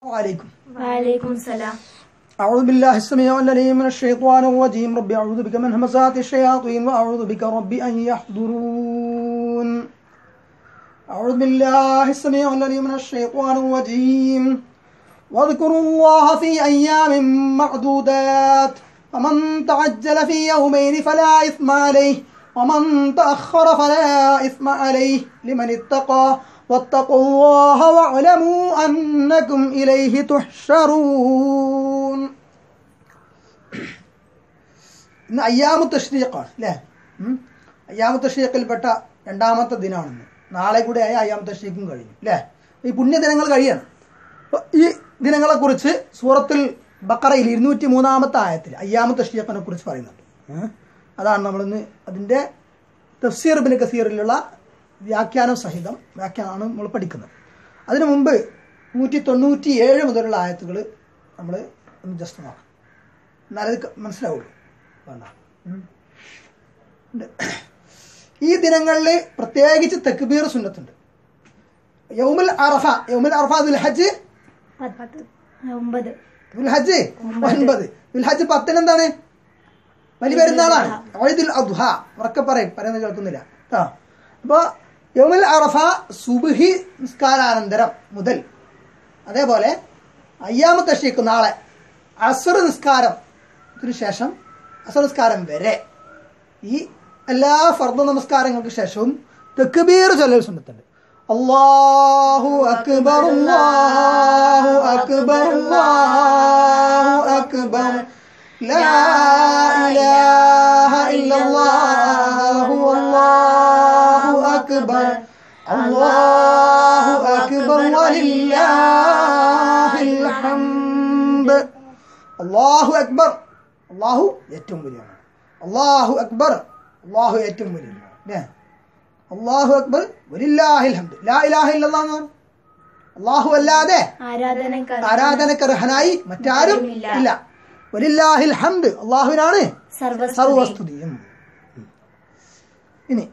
عليكم وعليكم السلام أعوذ بالله السميع العليم من الشيطان الرجيم ربي أعوذ بك من همزات الشياطين وأعوذ بك ربي أن يحضرون أعوذ بالله السميع العليم من الشيطان الرجيم واذكروا الله في أيام معدودات فمن تعجل في يومين فلا إثم عليه ومن تأخر فلا إثم عليه لمن اتقى واتقوا الله واعلموا أنكم إليه تحشرون ഇന്ന് അയ്യാമു തഷ്രീഖാണ് അല്ലേ ഉം? അയ്യാമു തഷ്രീഖിൽപ്പെട്ട രണ്ടാമത്തെ ദിനമാണെന്ന് നാളെ കൂടെ ആയ അയ്യാമു തഷ്രീഖും കഴിയും അല്ലേ ഈ പുണ്യദിനങ്ങൾ കഴിയണം അപ്പൊ ഈ ദിനങ്ങളെക്കുറിച്ച് സൂറത്തിൽ ബക്കറയിൽ ഇരുന്നൂറ്റി മൂന്നാമത്തെ ആയത്തിൽ അയ്യാമു തഷ്രീഖിനെ കുറിച്ച് പറയുന്നുണ്ട് ഏഹ്? അതാണ് നമ്മളിന്ന് അതിൻ്റെ തഫ്സീർ ബിൻ കസീറിലുള്ള വ്യാഖ്യാനം സഹിതം വ്യാഖ്യാനമാണ് നമ്മൾ പഠിക്കുന്നത് അതിനു മുമ്പ് നൂറ്റി തൊണ്ണൂറ്റി ഏഴ് മുതലുള്ള ആയത്തുകൾ നമ്മൾ ഒന്ന് ജസ്റ്റ് നോക്കാം എന്നാലത് ക- മനസ്സിലാവുള്ളൂ വേണ്ട ഉം. ഉണ്ട്. ഈ ദിനങ്ങളിൽ പ്രത്യേകിച്ച് തെക്കുബീർ സുന്നത്തുണ്ട് യൗമുൽ അറഫ യൗമുൽ അറഫ ദുൽ ഹജ്ജ് പത്ത് ഒമ്പത് ദുൽ ഹജ്ജ് ഒൻപത് ദുൽ ഹജ്ജ് പത്തിന് എന്താണ് വലിയ പെരുന്നാളാണ് ഐദുൽ അദ്ഹ ഉറക്കെ പറയും പറയുന്നത് കേൾക്കുന്നില്ല കേട്ടോ അപ്പോൾ യൗമുൽ അറഫ സുബ്ഹി നിസ്കാരാനന്തരം മുതൽ അതേപോലെ അയ്യാമത്തെ ഷീക്ക് നാളെ അസർ നിസ്കാരത്തിന് ശേഷം അസർ നിസ്കാരം വരെ ഈ എല്ലാ ഫർദ് നമസ്കാരങ്ങൾക്ക് ശേഷവും തെക്കുബീർ ചൊല്ലൽ സുന്നത്തുണ്ട് അല്ലാഹു അക്ബർ അല്ലാഹു അക്ബർ അല്ലാഹു അക്ബർ ലാ ഇലാഹ ഇല്ലല്ലാഹു അല്ലാഹു അക്ബർ അല്ലാഹു അക്ബർ വലില്ലാഹിൽ ഹംദ് അല്ലാഹു അക്ബർ അള്ളാഹു ഏറ്റവും വലിയവനാണ് അള്ളാഹു അക്ബർ അള്ളാഹു ഏറ്റവും വലിയവനാണ് അല്ലേ അള്ളാഹു അക്ബർ വലില്ലാഹിൽ ഹംദ് ലാ ഇലാഹ ഇല്ലല്ലാഹ് എന്ന് പറഞ്ഞു. അള്ളാഹു അല്ലാതെ ആരാധനക്കാർ ആരാധനക്കർഹനായി മറ്റാരും ഇല്ല വലില്ലാഹിൽ ഹംദ് അള്ളാഹുവിനാണ് സർവസ്തുതി സർവസ്തുതിയും ഇനി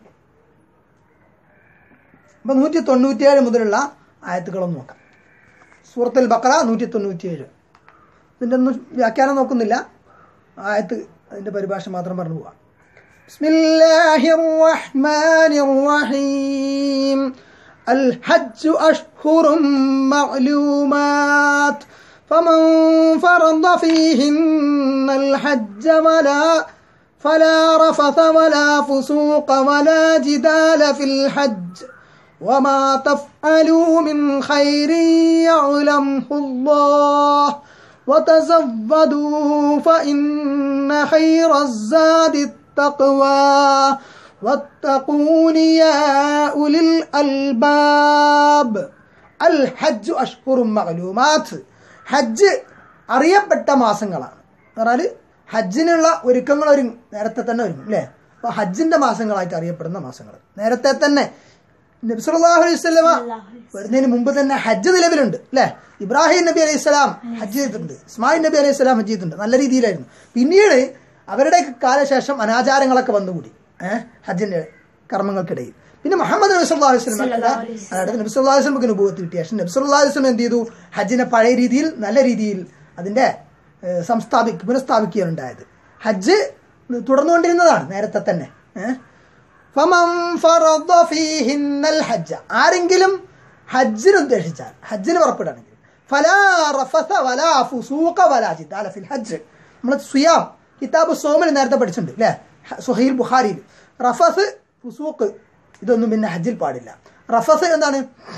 അപ്പൊ നൂറ്റി തൊണ്ണൂറ്റിയേഴ് മുതലുള്ള ആയത്തുകളൊന്ന് നോക്കാം സൂറത്തുൽ ബക്കറ നൂറ്റി തൊണ്ണൂറ്റിയേഴ് ഇതിൻ്റെ ഒന്നും വ്യാഖ്യാനം നോക്കുന്നില്ല ആയത്ത് അതിൻ്റെ പരിഭാഷ മാത്രം പറഞ്ഞു പോവാം بسم الله الرحمن الرحيم الحج أشهر معلومات فمن فرض فيهن الحج ولا فلا رفث ولا فسوق ولا جدال في الحج وما تفعلوا من خير يعلمه الله وتزودوا فإن خير الزاد التقوى واتقون يا أولي الألباب الحج أشهر معلومات ഹജ്ജ് അറിയപ്പെട്ട മാസങ്ങളാണ് എന്ന് പറഞ്ഞാൽ ഹജ്ജിനുള്ള ഒരുക്കങ്ങൾ ഒരുങ്ങും നേരത്തെ തന്നെ ഒരുങ്ങും അല്ലേ അപ്പോൾ ഹജ്ജിന്റെ മാസങ്ങളായിട്ട് അറിയപ്പെടുന്ന മാസങ്ങൾ നേരത്തെ തന്നെ നബ്സല്ലാഹു അലൈഹി സ്വലമ വരുന്നതിന് മുമ്പ് തന്നെ ഹജ്ജ് നിലവിലുണ്ട് അല്ലേ ഇബ്രാഹിം നബി അലൈഹി സ്വലാം ഹജ്ജ് ചെയ്തിട്ടുണ്ട് ഇസ്മായിൽ നബി അലൈഹി സ്വലാം ഹജ്ജ് ചെയ്തിട്ടുണ്ട് നല്ല രീതിയിലായിരുന്നു പിന്നീട് അവരുടെ കാലശേഷം അനാചാരങ്ങളൊക്കെ വന്നുകൂടി ഏഹ് ഹജ്ജിന്റെ കർമ്മങ്ങൾക്കിടയിൽ പിന്നെ മുഹമ്മദ് നബി സല്ലല്ലാഹു അലൈഹി വസല്ലം അതായത് നബി സല്ലല്ലാഹു അലൈഹി വസല്ലമക്ക് നുബുവത്ത് കിട്ടിയ ശേഷം നബി സല്ലല്ലാഹു അലൈഹി വസല്ലം എന്ത് ചെയ്തു ഹജ്ജിനെ പഴയ രീതിയിൽ നല്ല രീതിയിൽ അതിന്റെ ഏഹ്, സംസ്ഥാപി പുനഃസ്ഥാപിക്കുകയുണ്ടായത് ഹജ്ജ് തുടർന്നുകൊണ്ടിരുന്നതാണ് നേരത്തെ തന്നെ ഏഹ് ഫമൻ ഫറദ ഫീഹിന്നൽ ഹജ്ജ ആരെങ്കിലും ഹജ്ജിന് ഉദ്ദേശിച്ചാൽ ഹജ്ജിന് പുറപ്പെടുകയാണെങ്കിൽ ഫലാ റഫസ വലാ ഫുസൂഖ വലാ ജിദാല ഫിൽ ഹജ്ജ് നമ്മൾ സുയാം കിതാബ് സോമിൽ നേരത്തെ പഠിച്ചിട്ടുണ്ട് അല്ലേ സുഹൈൽ ബുഖാരിയിൽ റഫസ് ഫുസൂഖ് ഇതൊന്നും പിന്നെ ഹജ്ജിൽ പാടില്ല റഫസ് എന്താണ്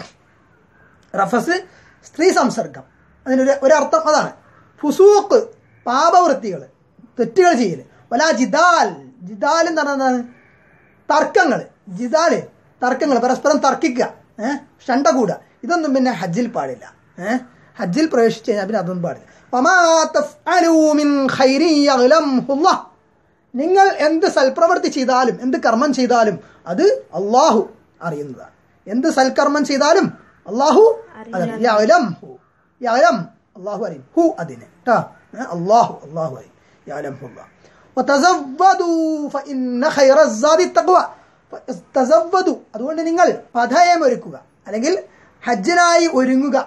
റഫസ് സ്ത്രീ സംസർഗം അതിനൊരു ഒരർത്ഥം അതാണ് ഫുസൂഖ് പാപവൃത്തികൾ തെറ്റുകൾ ചെയ്യൽ വലാ ജിദാൽ ജിദാൽ എന്ന് പറഞ്ഞാൽ എന്താണ് തർക്കങ്ങൾ ജിദാല് തർക്കങ്ങൾ പരസ്പരം തർക്കിക്കുക ഏഹ് ഷണ്ട കൂടുക ഇതൊന്നും പിന്നെ ഹജ്ജിൽ പാടില്ല ഏഹ് ഹജ്ജിൽ പ്രവേശിച്ചു കഴിഞ്ഞാൽ പിന്നെ അതൊന്നും പാടില്ല വമാ തഫ്അലൂ മിൻ ഖൈരി യഅലംഹുല്ലാഹ്. നിങ്ങൾ എന്ത് സൽപ്രവൃത്തി ചെയ്താലും എന്ത് കർമ്മം ചെയ്താലും അത് അള്ളാഹു അറിയുന്നതാണ് എന്ത് സൽക്കർമ്മം ചെയ്താലും അള്ളാഹു അതറിയും. യഅലംഹു. യഅലം അള്ളാഹു അറിയും ഹു അതിന് ട്ടാ. ഏ, അള്ളാഹു അള്ളാഹു അറിയും യഅലംഹുല്ലാഹ്. وتزودوا فإن خير الزاد التقوى തസവ്വദു അതുകൊണ്ട് നിങ്ങൾ പഥയം ഒരുക്കുക അല്ലെങ്കിൽ ഹജ്ജിനായി ഒരുങ്ങുക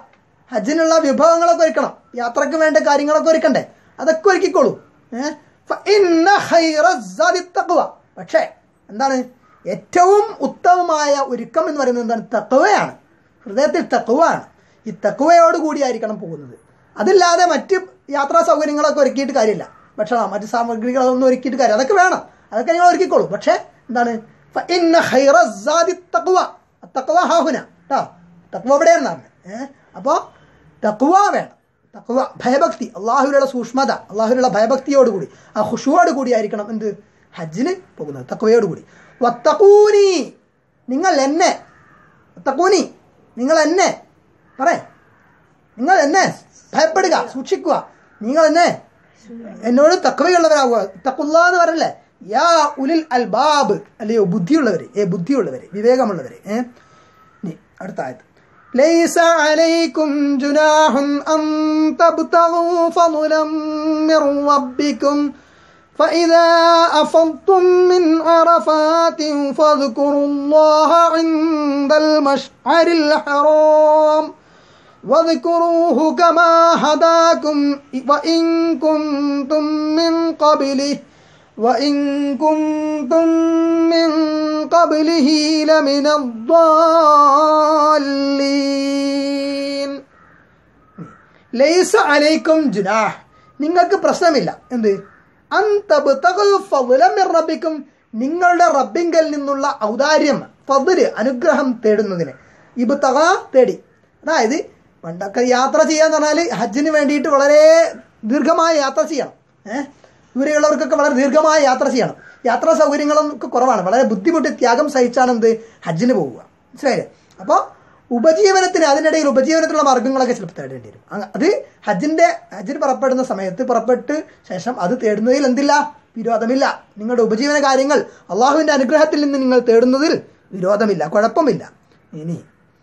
ഹജ്ജിനുള്ള വിഭവങ്ങളൊക്കെ ഒരുക്കണം യാത്രക്ക് വേണ്ട കാര്യങ്ങളൊക്കെ ഒരുക്കണ്ടേ അതൊക്കെ ഒരുക്കിക്കോളൂ ഏഹ് ഫഇന്ന ഖൈറ സ്സാദി തഖ്വ. പക്ഷേ എന്താണ് ഏറ്റവും ഉത്തമമായ ഒരുക്കം എന്ന് പറയുന്നത് എന്താണ് തക്കവയാണ് ഹൃദയത്തിൽ തക്കവയാണ് ഈ തക്കവയോട് കൂടിയായിരിക്കണം പോകുന്നത് അതില്ലാതെ മറ്റ് യാത്രാ സൗകര്യങ്ങളൊക്കെ ഒരുക്കിയിട്ട് കാര്യമില്ല ഭക്ഷണം മറ്റ് സാമഗ്രികളൊന്നും ഒരുക്കിയിട്ട് കാര്യം അതൊക്കെ വേണം അതൊക്കെ നിങ്ങൾ ഒരുക്കിക്കോളൂ പക്ഷേ എന്താണ് ഫഇന്ന ഖൈറ സ്സാദി തഖ്വ. തഖ്വ ഹാഹുന കേട്ടോ തക്വ എവിടെയാണെന്നാണ് ഏഹ് അപ്പോൾ തക്വ വേണം തക്വ ഭയഭക്തി അള്ളാഹുവിലുള്ള സൂക്ഷ്മത അള്ളാഹുവിലുള്ള ഭയഭക്തിയോടുകൂടി ആ ഹുഷുവോട് കൂടി ആയിരിക്കണം എന്ത് ഹജ്ജിന് പോകുന്നത് തക്വയോടുകൂടി വത്തക്കൂനി നിങ്ങൾ എന്നെ വത്തക്കൂനി നിങ്ങൾ എന്നെ പറേ നിങ്ങൾ എന്നെ ഭയപ്പെടുക സൂക്ഷിക്കുക നിങ്ങൾ എന്നെ എന്നോട് തക്കവയുള്ളവരാകുക തക്കുള്ള എന്ന് പറയല്ലേ യാ ഉലിൽ അൽബാബ് അല്ലയോ ബുദ്ധിയുള്ളവര് ഏ ബുദ്ധിയുള്ളവര് വിവേകമുള്ളവര് ഏ ഇനി അടുത്ത ആയത് ليس عليكم جناح أن تبتغوا فضلا من ربكم فإذا أفضتم من عرفات فاذكروا الله عند المشعر الحرام واذكروه كما هداكم وإن كنتم من قبله وإن كنتم من قبله لمن الضالين ലൈസ അലൈക്കും ജുനാഹ് നിങ്ങൾക്ക് പ്രശ്നമില്ല എന്ത് റബ്ബിക്കും നിങ്ങളുടെ റബ്ബിങ്കൽ നിന്നുള്ള ഔദാര്യം ഫضല് അനുഗ്രഹം തേടുന്നതിന് ഇബ്തഗ തേടി അതായത് പണ്ടൊക്കെ യാത്ര ചെയ്യാന്ന് പറഞ്ഞാൽ ഹജ്ജിന് വേണ്ടിയിട്ട് വളരെ ദീർഘമായ യാത്ര ചെയ്യണം ഏഹ് ദൂരെയുള്ളവർക്കൊക്കെ വളരെ ദീർഘമായ യാത്ര ചെയ്യണം യാത്രാ സൗകര്യങ്ങളൊക്കെ കുറവാണ് വളരെ ബുദ്ധിമുട്ടി ത്യാഗം സഹിച്ചാണ് എന്ത് ഹജ്ജിന് പോവുക മനസ്സിലായില്ലേ അപ്പോൾ ഉപജീവനത്തിന് അതിനിടയിൽ ഉപജീവനത്തിനുള്ള മാർഗങ്ങളൊക്കെ ചിലപ്പോൾ തേടേണ്ടി വരും അങ്ങ- അത് ഹജ്ജിന്റെ ഹജ്ജിന് പുറപ്പെടുന്ന സമയത്ത് പുറപ്പെട്ട് ശേഷം അത് തേടുന്നതിൽ എന്തില്ല വിരോധമില്ല നിങ്ങളുടെ ഉപജീവന കാര്യങ്ങൾ അള്ളാഹുവിന്റെ അനുഗ്രഹത്തിൽ നിന്ന് നിങ്ങൾ തേടുന്നതിൽ വിരോധമില്ല കുഴപ്പമില്ല ഇനി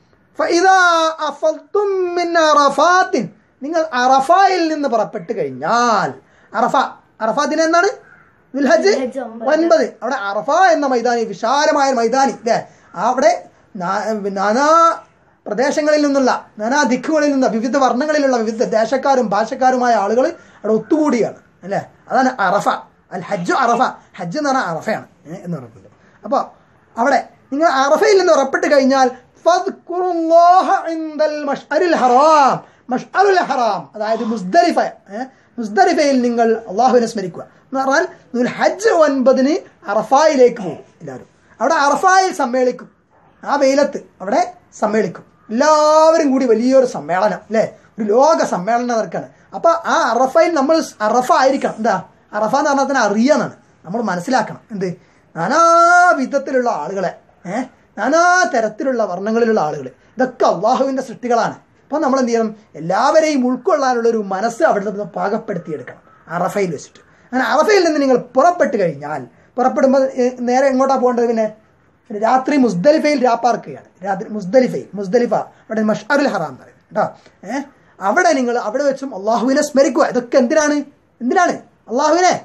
ഫഇദാ അഫദ്തും മിൻ അറഫാത്തിൻ നിങ്ങൾ അറഫായിൽ നിന്ന് പുറപ്പെട്ട് കഴിഞ്ഞാൽ അറഫ അറഫ ദിനം എന്താണ് ദുൽഹജ്ജ് ദുൽഹജ്ജ് ഒമ്പത്. ഒൻപത് അവിടെ അറഫ എന്ന മൈതാനി വിശാലമായ ഒരു മൈതാനി അല്ലേ അവിടെ നാ- നാനാ പ്രദേശങ്ങളിൽ നിന്നുള്ള നാനാ ദിക്കുകളിൽ നിന്ന് വിവിധ വർണ്ണങ്ങളിലുള്ള വിവിധ ദേശക്കാരും ഭാഷക്കാരുമായ ആളുകൾ അവിടെ ഒത്തുകൂടിയാണ് അല്ലേ അതാണ് അറഫ അൽ ഹജ്ജ് അറഫ ഹജ്ജ് എന്ന് പറഞ്ഞാൽ അറഫയാണ് ഏ, എന്ന് പറഞ്ഞിട്ടുണ്ട് അപ്പോൾ അവിടെ നിങ്ങൾ അറഫയിൽ നിന്ന് ഉറപ്പിട്ട് കഴിഞ്ഞാൽ ഫദ്കുറുല്ലാഹ ഇൻദൽ മഷ്അരിൽ ഹറാം മഷ്അറുൽ ഹറാം അതായത് മുസ്ദലിഫ ഏ, മുസ്ദലിഫയിൽ നിങ്ങൾ അള്ളാഹുവിനെ സ്മരിക്കുക എന്ന് പറഞ്ഞാൽ നിങ്ങൾ ഹജ്ജ് ഒൻപതിന് അറഫായിലേക്ക് പോകും എല്ലാവരും അവിടെ അറഫായിൽ സമ്മേളിക്കും ആ വെയിലത്ത് അവിടെ സമ്മേളിക്കും എല്ലാവരും കൂടി വലിയൊരു സമ്മേളനം അല്ലേ ഒരു ലോക സമ്മേളനം നടക്കാണ് അപ്പൊ ആ അറഫയിൽ നമ്മൾ അറഫ ആയിരിക്കണം എന്താ അറഫ എന്ന് പറഞ്ഞാൽ തന്നെ അറിയാന്നാണ് നമ്മൾ മനസ്സിലാക്കണം എന്ത് നാനാ വിധത്തിലുള്ള ആളുകളെ ഏഹ് നാനാ തരത്തിലുള്ള വർണ്ണങ്ങളിലുള്ള ആളുകൾ ഇതൊക്കെ അള്ളാഹുവിന്റെ സൃഷ്ടികളാണ് അപ്പൊ നമ്മൾ എന്ത് ചെയ്യണം എല്ലാവരെയും ഉൾക്കൊള്ളാനുള്ള ഒരു മനസ്സ് അവിടെ നിന്ന് പാകപ്പെടുത്തിയെടുക്കണം അറഫയിൽ വെച്ചിട്ട് അങ്ങനെ അറഫയിൽ നിന്ന് നിങ്ങൾ പുറപ്പെട്ട് കഴിഞ്ഞാൽ പുറപ്പെടുമ്പോൾ ഏഹ്, നേരെ എങ്ങോട്ടാ പോകേണ്ടത് പിന്നെ പിന്നെ രാത്രി മുസ്ദലിഫയിൽ രാപ്പാർക്കുകയാണ് രാത്രി മുസ്ദലിഫയിൽ മുസ്ദലിഫ അവിടെ മഷ്അറുൽ ഹറാം എന്ന് പറയും കേട്ടോ ഏഹ് അവിടെ നിങ്ങൾ അവിടെ വെച്ചും അള്ളാഹുവിനെ സ്മരിക്കുക ഇതൊക്കെ എന്തിനാണ് എന്തിനാണ് അള്ളാഹുവിനെ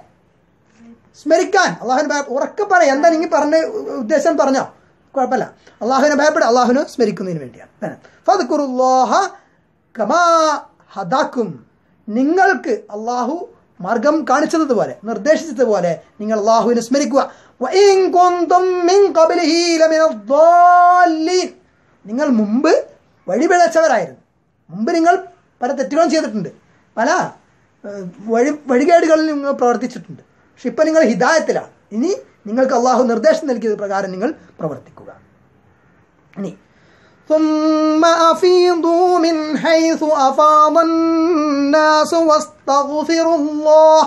സ്മരിക്കാൻ അള്ളാഹുവിനെ ഭയ ഉറക്കെ പറയാം എന്താ നിങ്ങൾ പറഞ്ഞ ഉദ്ദേശം പറഞ്ഞോ കുഴപ്പമില്ല അള്ളാഹുവിനെ ഭയപ്പെടുക അള്ളാഹുവിനെ സ്മരിക്കുന്നതിന് വേണ്ടിയാണ് ഫദ്കുറുല്ലാഹ കമാ ഹദാക്കും നിങ്ങൾക്ക് അള്ളാഹു മാർഗം കാണിച്ചതുപോലെ നിർദ്ദേശിച്ചതുപോലെ നിങ്ങൾ അള്ളാഹുവിനെ സ്മരിക്കുക വഇൻ കുന്തും മിൻ ഖബ്ലിഹി ലമിന ദ്ദാല്ലീൻ. നിങ്ങൾ മുമ്പ് വഴിപിഴച്ചവരായിരുന്നു മുമ്പ് നിങ്ങൾ പല തെറ്റുകളും ചെയ്തിട്ടുണ്ട് പല ഏഹ്, വഴി വഴികേടുകളിൽ നിങ്ങൾ പ്രവർത്തിച്ചിട്ടുണ്ട് പക്ഷെ ഇപ്പം നിങ്ങൾ ഹിദായത്തിലാണ് ഇനി നിങ്ങൾക്ക് അള്ളാഹു നിർദ്ദേശം നൽകിയത് പ്രകാരം നിങ്ങൾ പ്രവർത്തിക്കുക ഇനി ثم أفيضوا من حيث أفاض الناس واستغفروا الله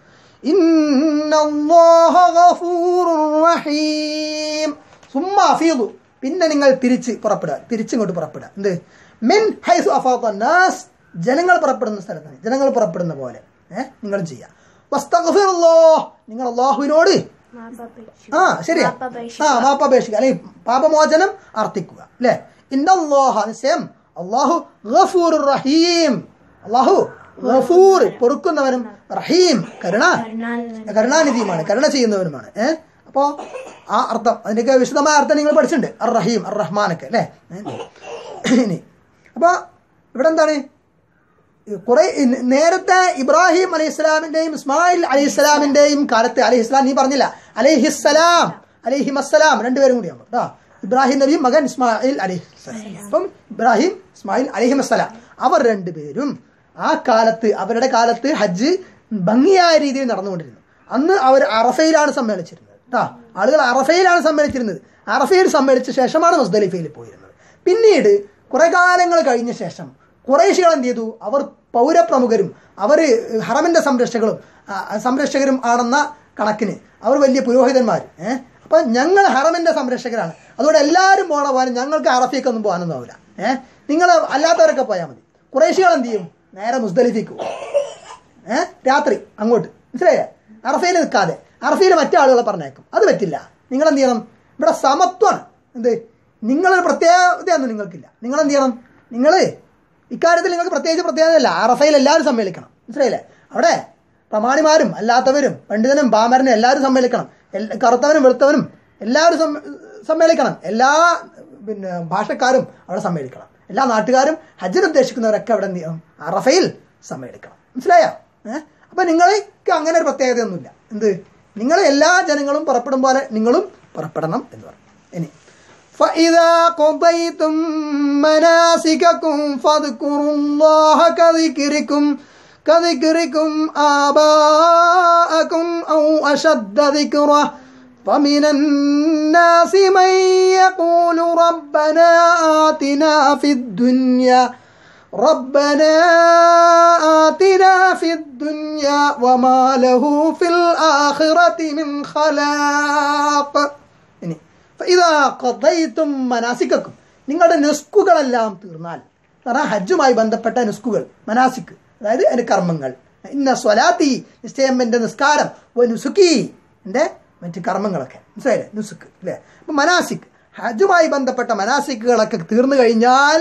إن الله غفور رحيم ثم أفيضوا പിന്നെ നിങ്ങൾ തിരിച്ച് പുറപ്പെടുക തിരിച്ചിങ്ങോട്ട് പുറപ്പെടുക എന്ത് മിൻ ഹൈസു അഫാത്ത നാസ് ജനങ്ങൾ പുറപ്പെടുന്ന സ്ഥലത്താണ് ജനങ്ങൾ പുറപ്പെടുന്ന പോലെ ഏഹ് നിങ്ങൾ ചെയ്യുക വസ്തഗ്ഫിറുല്ലാ നിങ്ങൾ അള്ളാഹുവിനോട് ആ ശരിയാ ആ മാപ്പപേക്ഷിക്കുക അല്ലെങ്കിൽ പാപമോചനം അർത്ഥിക്കുക അല്ലേ ഇന്നല്ലാഹ നിശ്ചയം അള്ളാഹു ഗഫൂർ റഹീം അള്ളാഹു ഗഫൂർ പൊറുക്കുന്നവനും റഹീം കരുണ കരുണാനിധിയുമാണ് കരുണ ചെയ്യുന്നവനുമാണ് ഏഹ് അപ്പോ ആ അർത്ഥം അതിന്റെയൊക്കെ വിശദമായ അർത്ഥം നിങ്ങൾ പഠിച്ചിട്ടുണ്ട് അർ റഹീം അർ റഹ്മാനൊക്കെ അല്ലേ ഏ? ഇനി അപ്പൊ ഇവിടെ എന്താണ് കുറെ നേരത്തെ ഇബ്രാഹിം അലൈഹി ഇസ്ലാമിന്റെയും ഇസ്മായിൽ അലൈഹി ഇസ്ലാമിന്റെയും കാലത്ത് അലൈഹി ഇസ്ലാം നീ പറഞ്ഞില്ല അലൈഹിസ്സലാം അലൈഹിം അസ്സലാം രണ്ടുപേരും കൂടിയാണ് കേട്ടോ ഇബ്രാഹിം നബിയും മകൻ ഇസ്മായിൽ അലൈഹി അപ്പം ഇബ്രാഹിം ഇസ്മായിൽ അലൈഹിം അസ്സലാം അവർ രണ്ടുപേരും ആ കാലത്ത് അവരുടെ കാലത്ത് ഹജ്ജ് ഭംഗിയായ രീതിയിൽ നടന്നുകൊണ്ടിരുന്നു അന്ന് അവർ അറഫയിലാണ് സമ്മേളിച്ചിരുന്നത് കേട്ടോ ആളുകൾ അറഫയിലാണ് സമ്മേളിച്ചിരുന്നത് അറഫയിൽ സമ്മേളിച്ച ശേഷമാണ് മുസ്ദലിഫയിൽ പോയിരുന്നത് പിന്നീട് കുറെ കാലങ്ങൾ കഴിഞ്ഞ ശേഷം കുറേശികൾ എന്ത് ചെയ്തു അവർ പൗരപ്രമുഖരും അവർ ഹറമിന്റെ സംരക്ഷകരും ആ, സംരക്ഷകരും ആണെന്ന കണക്കിന് അവർ വലിയ പുരോഹിതന്മാർ ഏഹ് അപ്പൊ ഞങ്ങൾ ഹറമിന്റെ സംരക്ഷകരാണ് അതുകൊണ്ട് എല്ലാവരും പോണ പോലെ ഞങ്ങൾക്ക് അറഫിക്കൊന്നും പോകാനൊന്നും ആവില്ല ഏഹ് നിങ്ങൾ അല്ലാത്തവരൊക്കെ പോയാൽ മതി കുറേശികൾ എന്ത് ചെയ്യും നേരെ മുസ്ദലിഫിക്ക് പോകും ഏഹ് രാത്രി അങ്ങോട്ട് മനസ്സിലായേ അറഫയിൽ നിൽക്കാതെ അറഫയിൽ മറ്റു ആളുകളെ പറഞ്ഞേക്കും അത് പറ്റില്ല നിങ്ങൾ എന്ത് ചെയ്യണം ഇവിടെ സമത്വമാണ് എന്ത് നിങ്ങളൊരു പ്രത്യേകതയൊന്നും നിങ്ങൾക്കില്ല നിങ്ങൾ എന്ത് ചെയ്യണം നിങ്ങൾ ഇക്കാര്യത്തിൽ നിങ്ങൾക്ക് പ്രത്യേകിച്ച് പ്രത്യേകതയല്ല അറഫയിൽ എല്ലാവരും സമ്മേളിക്കണം മനസ്സിലായില്ലേ അവിടെ പ്രമാണിമാരും അല്ലാത്തവരും പണ്ഡിതനും പാമരനും എല്ലാവരും സമ്മേളിക്കണം എല്ലാ- കറുത്തവനും വെളുത്തവനും എല്ലാവരും സമ്മ- സമ്മേളിക്കണം എല്ലാ പിന്നെ ഭാഷക്കാരും അവിടെ സമ്മേളിക്കണം എല്ലാ നാട്ടുകാരും ഹജ്ജിന് ഉദ്ദേശിക്കുന്നവരൊക്കെ അവിടെ എന്ത് ചെയ്യണം അറഫയിൽ സമ്മേളിക്കണം മനസ്സിലായോ ഏഹ് അപ്പൊ നിങ്ങൾക്ക് അങ്ങനെ ഒരു പ്രത്യേകതയൊന്നുമില്ല എന്ത് നിങ്ങൾ എല്ലാ ജനങ്ങളും പുറപ്പെടും പോലെ നിങ്ങളും പുറപ്പെടണം എന്ന് പറഞ്ഞു ഇനി فإذا قضيتم مناسككم فاذكروا الله كذكركم كذكركم آباءكم أو أشد ذكرا فمن الناس من يقول ربنا آتنا في الدنيا ربنا آتنا في الدنيا وما له في الآخرة من خلاق ഇനി ഇതാ കൊതയിത്തും മനാസിക്കും നിങ്ങളുടെ നുസ്കുകളെല്ലാം തീർന്നാൽ കാരണം ഹജ്ജുമായി ബന്ധപ്പെട്ട നുസ്കുകൾ മനാസിക്ക് അതായത് അതിന്റെ കർമ്മങ്ങൾ ഇന്ന സ്വലാത്തി നിശ്ചയം എൻ്റെ നിസ്കാരം ഓ നുസുക്കി എൻ്റെ മറ്റ് കർമ്മങ്ങളൊക്കെ മനസ്സിലായില്ലേ നുസുക്ക് അല്ലേ അപ്പൊ മനാസിക് ഹജ്ജുമായി ബന്ധപ്പെട്ട മനാസിക്കുകളൊക്കെ തീർന്നു കഴിഞ്ഞാൽ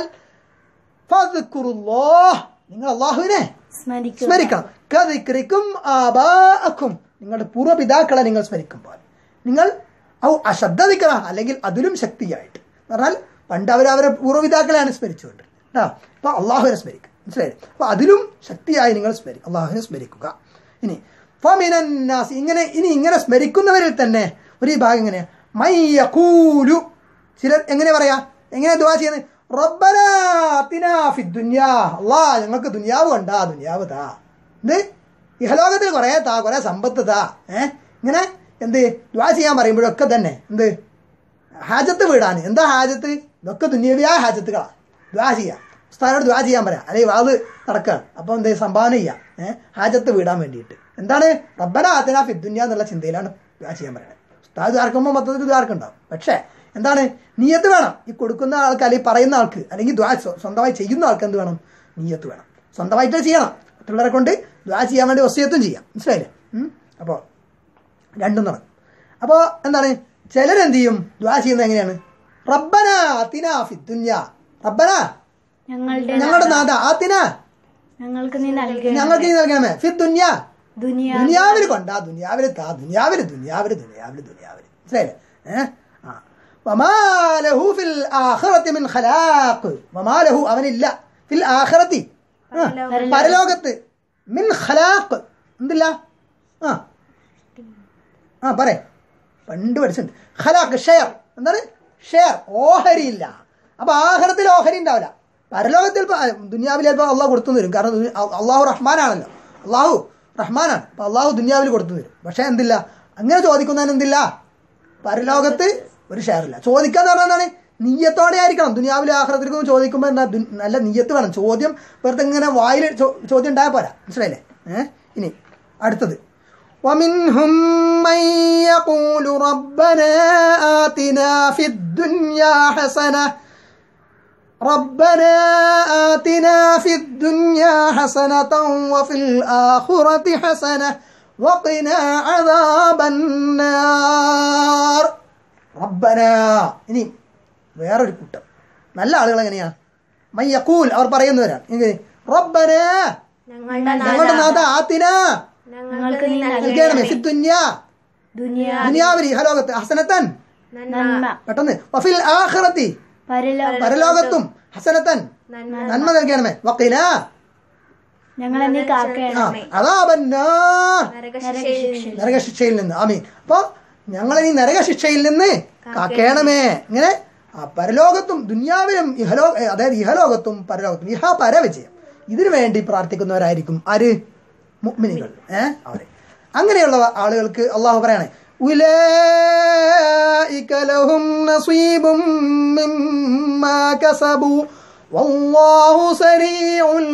ഫദ്കുറുല്ലാഹ്. നിങ്ങൾ അള്ളാഹുവിനെ സ്മരിക്കുക സ്മരിക്കണം കദിക്രിക്കും ആബാഅക്കും നിങ്ങളുടെ പൂർവ്വപിതാക്കളെ നിങ്ങൾ സ്മരിക്കുമ്പോൾ നിങ്ങൾ ഔ അശബ്ദിക്കറ അല്ലെങ്കിൽ അതിലും ശക്തിയായിട്ട് എന്ന് പറഞ്ഞാൽ പണ്ട് അവർ അവരെ പൂർവ്വപിതാക്കളെയാണ് സ്മരിച്ചുകൊണ്ടിരുന്നത് ആ അപ്പൊ അള്ളാഹുവിനെ സ്മരിക്കും മനസ്സിലായില്ലേ അപ്പൊ അതിലും ശക്തിയായി നിങ്ങൾ സ്മരി അള്ളാഹുവിനെ സ്മരിക്കുക ഇനി ഫമിനന്നാസ് ഇങ്ങനെ ഇനി ഇങ്ങനെ സ്മരിക്കുന്നവരിൽ തന്നെ ഒരു ഭാഗം എങ്ങനെയാ മയ്യകൂലു ചിലർ എങ്ങനെ പറയാ എങ്ങനെ ദുവാ ചെയ്യുന്നത് റബ്ബനാ ആതിനാ ഫിദ് ദുനിയാ അല്ലാ ഞങ്ങൾക്ക് ദുനിയാവ് കണ്ടാ ദുനിയാവ് താ എന്ത് ഇഹലോകത്തിൽ കുറെ താ കുറെ സമ്പത്ത് താ ഏ ഇങ്ങനെ എന്ത് ദുവാ ചെയ്യാൻ പറയുമ്പോഴൊക്കെ തന്നെ എന്ത് ഹാജത്ത് വീടാൻ എന്താ ഹാജത്ത് ഇതൊക്കെ ദുനിയവിയായ ഹാജത്തുകളാ ദ്വാ ചെയ്യാം ഉസ്താദിനോട് ദ്വാ ചെയ്യാൻ പറയാം അല്ലെങ്കിൽ വാത് നടക്കുകയാണ് അപ്പോൾ എന്ത് സംഭാവന ചെയ്യാം ഏഹ് ഹാജത്ത് വീടാൻ വേണ്ടിയിട്ട് എന്താണ് റബ്ബന ആത്തിന ഫിദ്ദുന്യ എന്നുള്ള ചിന്തയിലാണ് ദ്വാ ചെയ്യാൻ പറയുന്നത് ഉസ്താദ് ദ്വാർക്കുമ്പോൾ മൊത്തത്തിൽ ദ്വാർക്കുണ്ടാവും പക്ഷേ എന്താണ് നീയത്ത് വേണം ഈ കൊടുക്കുന്ന ആൾക്ക് അല്ലെങ്കിൽ പറയുന്ന ആൾക്ക് അല്ലെങ്കിൽ ദ്വാ സ്വ- സ്വന്തമായി ചെയ്യുന്ന ആൾക്ക് എന്ത് വേണം നീയത്ത് വേണം സ്വന്തമായിട്ട് ചെയ്യണം മറ്റുള്ളവരെ കൊണ്ട് ദ്വാ ചെയ്യാൻ വേണ്ടി വസ്തുയത്വം ചെയ്യാം മനസ്സിലായില്ലേ അപ്പോൾ രണ്ടും നടക്കും അപ്പോൾ എന്താണ് ചിലരെന്ത് ചെയ്യും ദ്വാ ചെയ്യുന്നത് എങ്ങനെയാണ് റബ്ബന ആതിന ഫിദ്ദുന്യ റബ്ബന ഞങ്ങളുടെ ഞങ്ങളുടെ നാഥ ആത്തിന ഞങ്ങൾക്ക് നീ നൽകണം ഞങ്ങൾക്ക് നീ നൽകണമേ ഫിദ്ദുന്യ ദുനിയ ദുനിയാവിൽ കൊണ്ടാ ദുനിയാവിൽ താ ദുനിയാവിൽ ദുനിയാവിൽ ദുനിയാവിൽ ദുനിയാവിൽ മനസ്സിലായില്ലേ ഏഹ് ആ വമാലഹു ഫിൽ ആഖിറതി മിൻ ഖലാഖ് വമാലഹു അവനില്ല ഫിൽ ആഖിറതി ആ, പരലോകത്ത് മിൻ ഖലാഖ് എന്തില്ല ആ ആ പറയേ പണ്ട് പഠിച്ചിട്ടുണ്ട് ഖലാഖ് ഷെയർ എന്താണ് ഷെയർ ഓഹരിയില്ല അപ്പൊ ആഹ്റത്തിൽ ഓഹരി ഉണ്ടാവില്ല പരലോകത്തിൽ ഇപ്പൊ, ആ, ദുനിയാവിൽ ചിലപ്പോൾ അള്ളാഹു കൊടുത്തു തരും കാരണം ദുനി- അ- അള്ളാഹു റഹ്മാനാണല്ലോ അള്ളാഹു റഹ്മാനാണ് അപ്പൊ അള്ളാഹു ദുനിയാവിൽ കൊടുത്തു തരും പക്ഷെ എന്തില്ല അങ്ങനെ ചോദിക്കുന്നതിന് എന്തില്ല പരലോകത്ത് ഒരു ഷെയർ ഇല്ല ചോദിക്കാന്ന് പറഞ്ഞാൽ എന്താണ് നീയത്തോടെ ആയിരിക്കണം ദുനിയാവിലെ ആഹ്റത്തിലേക്ക് ചോദിക്കുമ്പോൾ എന്താ ദു- നല്ല നീയത്ത് വേണം ചോദ്യം വെറുതെ ഇങ്ങനെ വായിൽ ചോ- ചോദ്യം ഉണ്ടായാൽ പോരാ മനസ്സിലായില്ലേ ഏഹ് ഇനി അടുത്തത് ومنهم من يقول ربنا آتنا في الدنيا حسنة ربنا آتنا في الدنيا حسنة وفي الآخرة حسنة وقنا عذاب النار ربنا ഇനി വേറൊരു കൂട്ടം നല്ല ആളുകൾ എങ്ങനെയാ മയ്യക്കൂൽ അവർ പറയുന്നവരാണ് എങ്ങനെ റബ്ബന ഞങ്ങളുടെ നാഥ ആത്തിന ഞങ്ങൾക്ക് നീ നൽകണമേ ഫി ദുനിയാ ദുനിയ ദുനിയാവിൽ ഇഹലോകത്ത് ഹസനത്തൻ നന്മ പെട്ടെന്ന് വഫിൽ ആഖിറത്തി പരലോക പരലോകത്തും ഹസനത്തൻ നന്മ നൽകണമേ വക്കീല ഞങ്ങളെ നീ കാക്കണമേ അതാപന്നാർ നരകശിക്ഷയിൽ നരകശിക്ഷയിൽ നിന്ന് ആമീൻ അപ്പൊ ഞങ്ങളെ ഈ നരകശിക്ഷയിൽ നിന്ന് കാക്കേണമേ ഇങ്ങനെ ആ പരലോകത്തും ദുന്യാവിലും ഇഹലോ ഏ, അതായത് ഇഹലോകത്തും പരലോകത്തും ഇഹ പരവിജയം ഇതിനു വേണ്ടി പ്രാർത്ഥിക്കുന്നവരായിരിക്കും ആര് മുഅ്മിനീകൾ ഏഹ് അവരെ അങ്ങനെയുള്ള ആളുകൾക്ക് അള്ളാഹു പറയണേ ഉലൈക ലഹും നസീബും മിമ്മാ കസബു വല്ലാഹു സരീഉൽ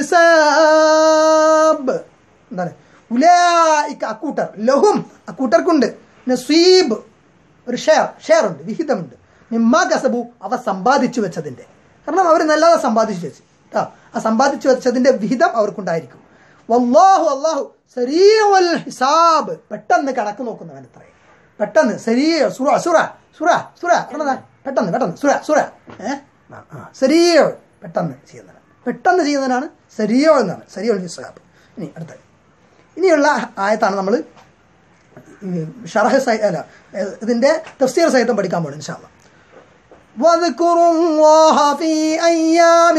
ഹിസാബ് എന്താണ് ഉലായിക്ക അക്കൂട്ടർ ലഹും അക്കൂട്ടർക്കുണ്ട് നസീബ് ഒരു ഷെയർ ഷെയർ ഉണ്ട് വിഹിതമുണ്ട് നിമ്മാ കസബു അവ സമ്പാദിച്ചു വെച്ചതിന്റെ കാരണം അവർ നല്ലതാ സമ്പാദിച്ചു വെച്ച് കേട്ടോ ആ സമ്പാദിച്ചു വെച്ചതിന്റെ വിഹിതം അവർക്കുണ്ടായിരിക്കും വല്ലാഹു അല്ലാഹു സരീഉൽ ഹിസാബ് പെട്ടെന്ന് കണക്ക് നോക്കുന്നവൻ അത്രേ പെട്ടെന്ന് സരീയ സുറ സുറ സുറ സുറ പറഞ്ഞതാ പെട്ടെന്ന് പെട്ടെന്ന് സുറ സുറ ഏഹ് സരീയ പെട്ടെന്ന് ചെയ്യുന്നവൻ പെട്ടെന്ന് ചെയ്യുന്നവനാണ് സരിയോ എന്നാണ് സരിയോൾ ഹിസാബ് ഇനി അടുത്ത ഇനിയുള്ള ആയത്താണ് നമ്മൾ ഷറഹ് സൈ അല്ല ഏഹ് ഇതിന്റെ തഫ്സീർ സഹിതം പഠിക്കാൻ പോകുന്നത് ഇൻഷാല്ല واذكروا الله في أيام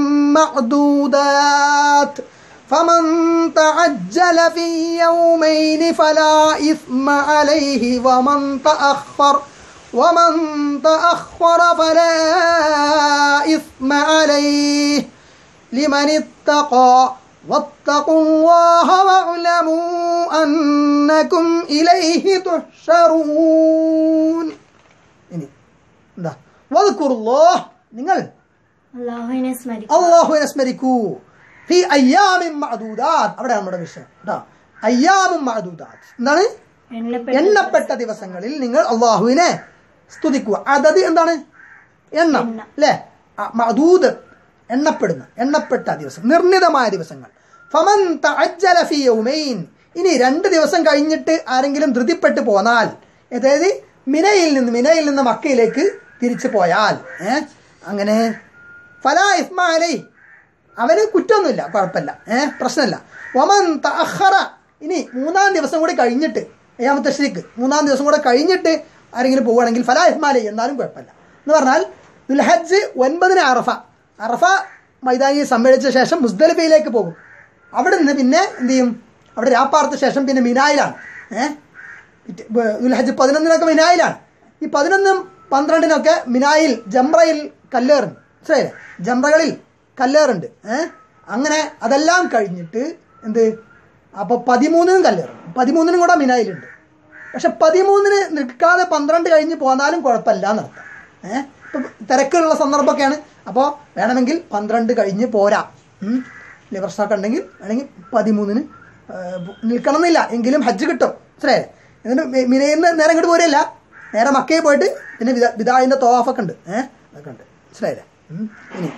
معدودات فمن تعجل في يومين فلا إثم عليه ومن تأخر ومن تأخر فلا إثم عليه لمن اتقى واتقوا الله واعلموا أنكم إليه تحشرون ഇനി എന്താ വദ്കുറുല്ലാഹ് നിങ്ങൾ അള്ളാഹുവിനെ സ്മരിക്കും അള്ളാഹുവിനെ സ്മരിക്കൂ ഫി അയ്യാമിൻ മഅദൂദാത്ത് അവിടെയാണ് നമ്മുടെ വിഷയം കേട്ടോ അയ്യാമും മഅദൂദാത്ത് എന്താണ് എണ്ണപ്പെട്ട എണ്ണപ്പെട്ട ദിവസങ്ങളിൽ നിങ്ങൾ അള്ളാഹുവിനെ സ്തുതിക്കുക അതത് എന്താണ് എണ്ണം എണ്ണ. അല്ലേ മഅദൂദ് എണ്ണപ്പെടുന്ന എണ്ണപ്പെട്ട ദിവസം നിർണിതമായ ദിവസങ്ങൾ ഫമൻ തഅജ്ജല ഫീ യൗമൈൻ ഇനി രണ്ട് ദിവസം കഴിഞ്ഞിട്ട് ആരെങ്കിലും ധൃതിപ്പെട്ട് പോന്നാൽ അതായത് മിനയിൽ നിന്ന് മിനയിൽ നിന്ന് മക്കയിലേക്ക് തിരിച്ചു പോയാൽ ഏ അങ്ങനെ ഫലാ ഇസ്മാലൈ അവന് കുറ്റമൊന്നുമില്ല കുഴപ്പമില്ല ഏഹ് പ്രശ്നമില്ല ഒമൻ തഅഖറ ഇനി മൂന്നാം ദിവസം കൂടി കഴിഞ്ഞിട്ട് ഏഴാമത്തെ ശരിക്ക് മൂന്നാം ദിവസം കൂടെ കഴിഞ്ഞിട്ട് ആരെങ്കിലും പോവുകയാണെങ്കിൽ ഫലാ ഇസ്മാലി എന്നാലും കുഴപ്പമില്ല എന്ന് പറഞ്ഞാൽ ദുൽഹജ്ജ് ഒൻപതിന് അറഫ അറഫ മൈതാനിയെ സമ്മേളിച്ച ശേഷം മുസ്ദലിഫയിലേക്ക് പോകും അവിടെ നിന്ന് പിന്നെ എന്ത് ചെയ്യും അവിടെ രാപ്പാർത്ത ശേഷം പിന്നെ മിനായിലാണ് ഏഹ് ദുൽഹജ്ജ് പതിനൊന്നിനൊക്കെ മിനായിലാണ് ഈ പതിനൊന്നും പന്ത്രണ്ടിനൊക്കെ മിനായിൽ ജംറയിൽ കല്ലേറുണ്ട് മനസ്സിലായില്ലേ ജംറകളിൽ കല്ലേറുണ്ട് ഏഹ് അങ്ങനെ അതെല്ലാം കഴിഞ്ഞിട്ട് എന്ത് അപ്പൊ പതിമൂന്നിനും കല്ലേറും പതിമൂന്നിനും കൂടെ മിനായിലുണ്ട് പക്ഷെ പതിമൂന്നിന് നിൽക്കാതെ പന്ത്രണ്ട് കഴിഞ്ഞ് പോന്നാലും കുഴപ്പമില്ല എന്നർത്ഥം ഏഹ് ഇപ്പൊ തിരക്കുള്ള സന്ദർഭമൊക്കെയാണ് അപ്പോൾ വേണമെങ്കിൽ പന്ത്രണ്ട് കഴിഞ്ഞ് പോരാ ഉം. വലിയ പ്രശ്നമൊക്കെ ഉണ്ടെങ്കിൽ വേണമെങ്കിൽ പതിമൂന്നിന് ഏഹ്, നിൽക്കണം എന്നില്ല എങ്കിലും ഹജ്ജ് കിട്ടും മനസ്സിലായില്ലേ എന്നിട്ട് മി- മിനയിൽ നിന്ന് നേരെ ഇങ്ങോട്ട് പോരല്ല നേരെ മക്കയിൽ പോയിട്ട് പിന്നെ വിദാ വിദായിൻ്റെ തോഫൊക്കെ ഉണ്ട് ഏഹ് അതൊക്കെ ഉണ്ട് മനസ്സിലായില്ലേ ഉം. ഇനി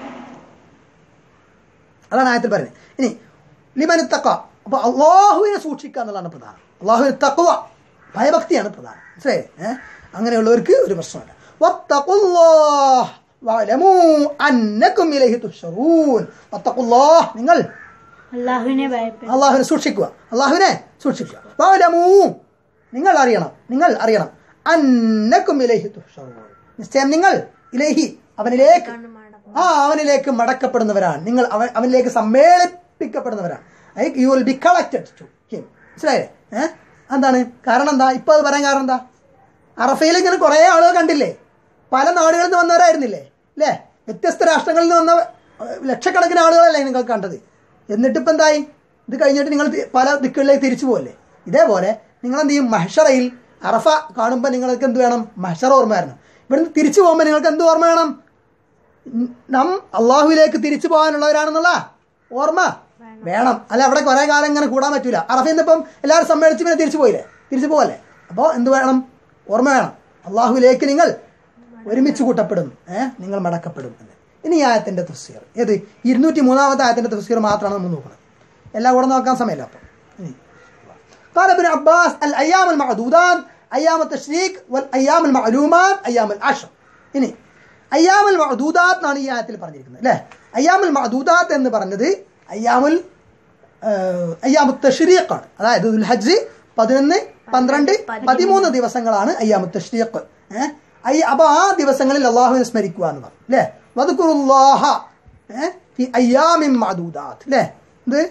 അതാണ് ആയത്തിൽ പറയുന്നത് ഇനി ലിമന് തക്ക അപ്പൊ അള്ളാഹുവിനെ സൂക്ഷിക്കുക എന്നുള്ളതാണ് പ്രധാനം അള്ളാഹുവിന് തക്കുവ ഭയഭക്തിയാണ് പ്രധാനം മനസ്സിലായേ ഏഹ് അങ്ങനെയുള്ളവർക്ക് ഒരു പ്രശ്നമല്ല വത്തഖുല്ലാഹ് വഅലമൂ അന്നകും ഇലൈഹി തുഹ്ശറൂൻ വത്തഖുല്ലാഹ് നിങ്ങൾ അള്ളാഹുവിനെ ഭയപ്പെടും അള്ളാഹുവിനെ സൂക്ഷിക്കുക അള്ളാഹുവിനെ സൂക്ഷിക്കുക വഅലമൂ നിങ്ങൾ അറിയണം നിങ്ങൾ അറിയണം അന്നകും ഇലൈഹി തുഹ്ശറൂൻ നിശ്ചയം നിങ്ങൾ ഇലൈഹി അവനിലേക്ക് ആ അവനിലേക്ക് മടക്കപ്പെടുന്നവരാണ് നിങ്ങൾ അവൻ അവനിലേക്ക് സമ്മേളിപ്പിക്കപ്പെടുന്നവരാണ് you will be collected to him മനസ്സിലായേ ഏഹ് എന്താണ് കാരണം എന്താ ഇപ്പൊ അത് പറയാൻ കാരണം എന്താ അറഫയിൽ ഇങ്ങനെ കുറേ ആളുകൾ കണ്ടില്ലേ പല നാടുകളിൽ നിന്ന് വന്നവരായിരുന്നില്ലേ അല്ലേ വ്യത്യസ്ത രാഷ്ട്രങ്ങളിൽ നിന്ന് വന്ന ഏഹ്, ലക്ഷക്കണക്കിന് ആളുകളല്ലേ നിങ്ങൾ കണ്ടത് എന്നിട്ട് ഇപ്പം എന്തായി ഇത് കഴിഞ്ഞിട്ട് നിങ്ങൾ തി- പല ദിക്കുകളിലേക്ക് തിരിച്ചു പോകല്ലേ ഇതേപോലെ നിങ്ങൾ എന്ത് ചെയ്യും മഹഷറയിൽ അറഫ കാണുമ്പോൾ നിങ്ങൾക്ക് എന്ത് വേണം മഹഷറ ഓർമ്മ വരണം ഇവിടുന്ന് തിരിച്ചു പോകുമ്പോൾ നിങ്ങൾക്ക് എന്ത് ഓർമ്മ വേണം നാം അള്ളാഹുവിലേക്ക് തിരിച്ചു പോകാനുള്ളവരാണെന്നുള്ള ഓർമ്മ വേണം അല്ല അവിടെ കുറെ കാലം ഇങ്ങനെ കൂടാൻ പറ്റൂല അറഫയിൽ നിന്ന് ഇപ്പം എല്ലാവരും സമ്മേളിച്ച് പിന്നെ തിരിച്ചു പോയില്ലേ തിരിച്ചു പോകല്ലേ അപ്പോൾ എന്ത് വേണം ഓർമ്മ വേണം അള്ളാഹുവിലേക്ക് നിങ്ങൾ ഒരുമിച്ച് കൂട്ടപ്പെടും ഏഹ് നിങ്ങൾ മടക്കപ്പെടും എന്ന് ഇനി ഈ ആയത്തിന്റെ തഫ്സീർ ഏത് ഇരുന്നൂറ്റി മൂന്നാമത്തെ ആയത്തിന്റെ തഫ്സീർ മാത്രമാണ് നമ്മൾ നോക്കുന്നത് എല്ലാം കൂടെ നോക്കാൻ സമയമില്ല അപ്പം ഇനി قال ابن عباس الأيام المعدودات أيام التشريك والأيام المعلومات أيام العشر ഇനി അയ്യാമുൽ മഅദൂദാത്ത് എന്നാണ് ഈ ആയത്തിൽ പറഞ്ഞിരിക്കുന്നത് അല്ലേ അയ്യാമുൽ മഅദൂദാത്ത് എന്ന് പറഞ്ഞത് അയ്യാമുൽ ഏഹ്, അയ്യാമു തഷ്രീഖാണ് അതായത് ദുൽ ഹജ്ജ് പതിനൊന്ന് പന്ത്രണ്ട് പതിമൂന്ന് ദിവസങ്ങളാണ് അയ്യാമു തഷ്രീഖ് ഏഹ് അയ്യ അപ്പൊ ആ ദിവസങ്ങളിൽ അള്ളാഹുവിനെ സ്മരിക്കുക എന്ന് പറഞ്ഞു അല്ലേ വദുക്കുറുല്ലാഹ ഏ, ഫി അയ്യാമിൻ മഅദൂദാത്ത് അല്ലേ ഇത്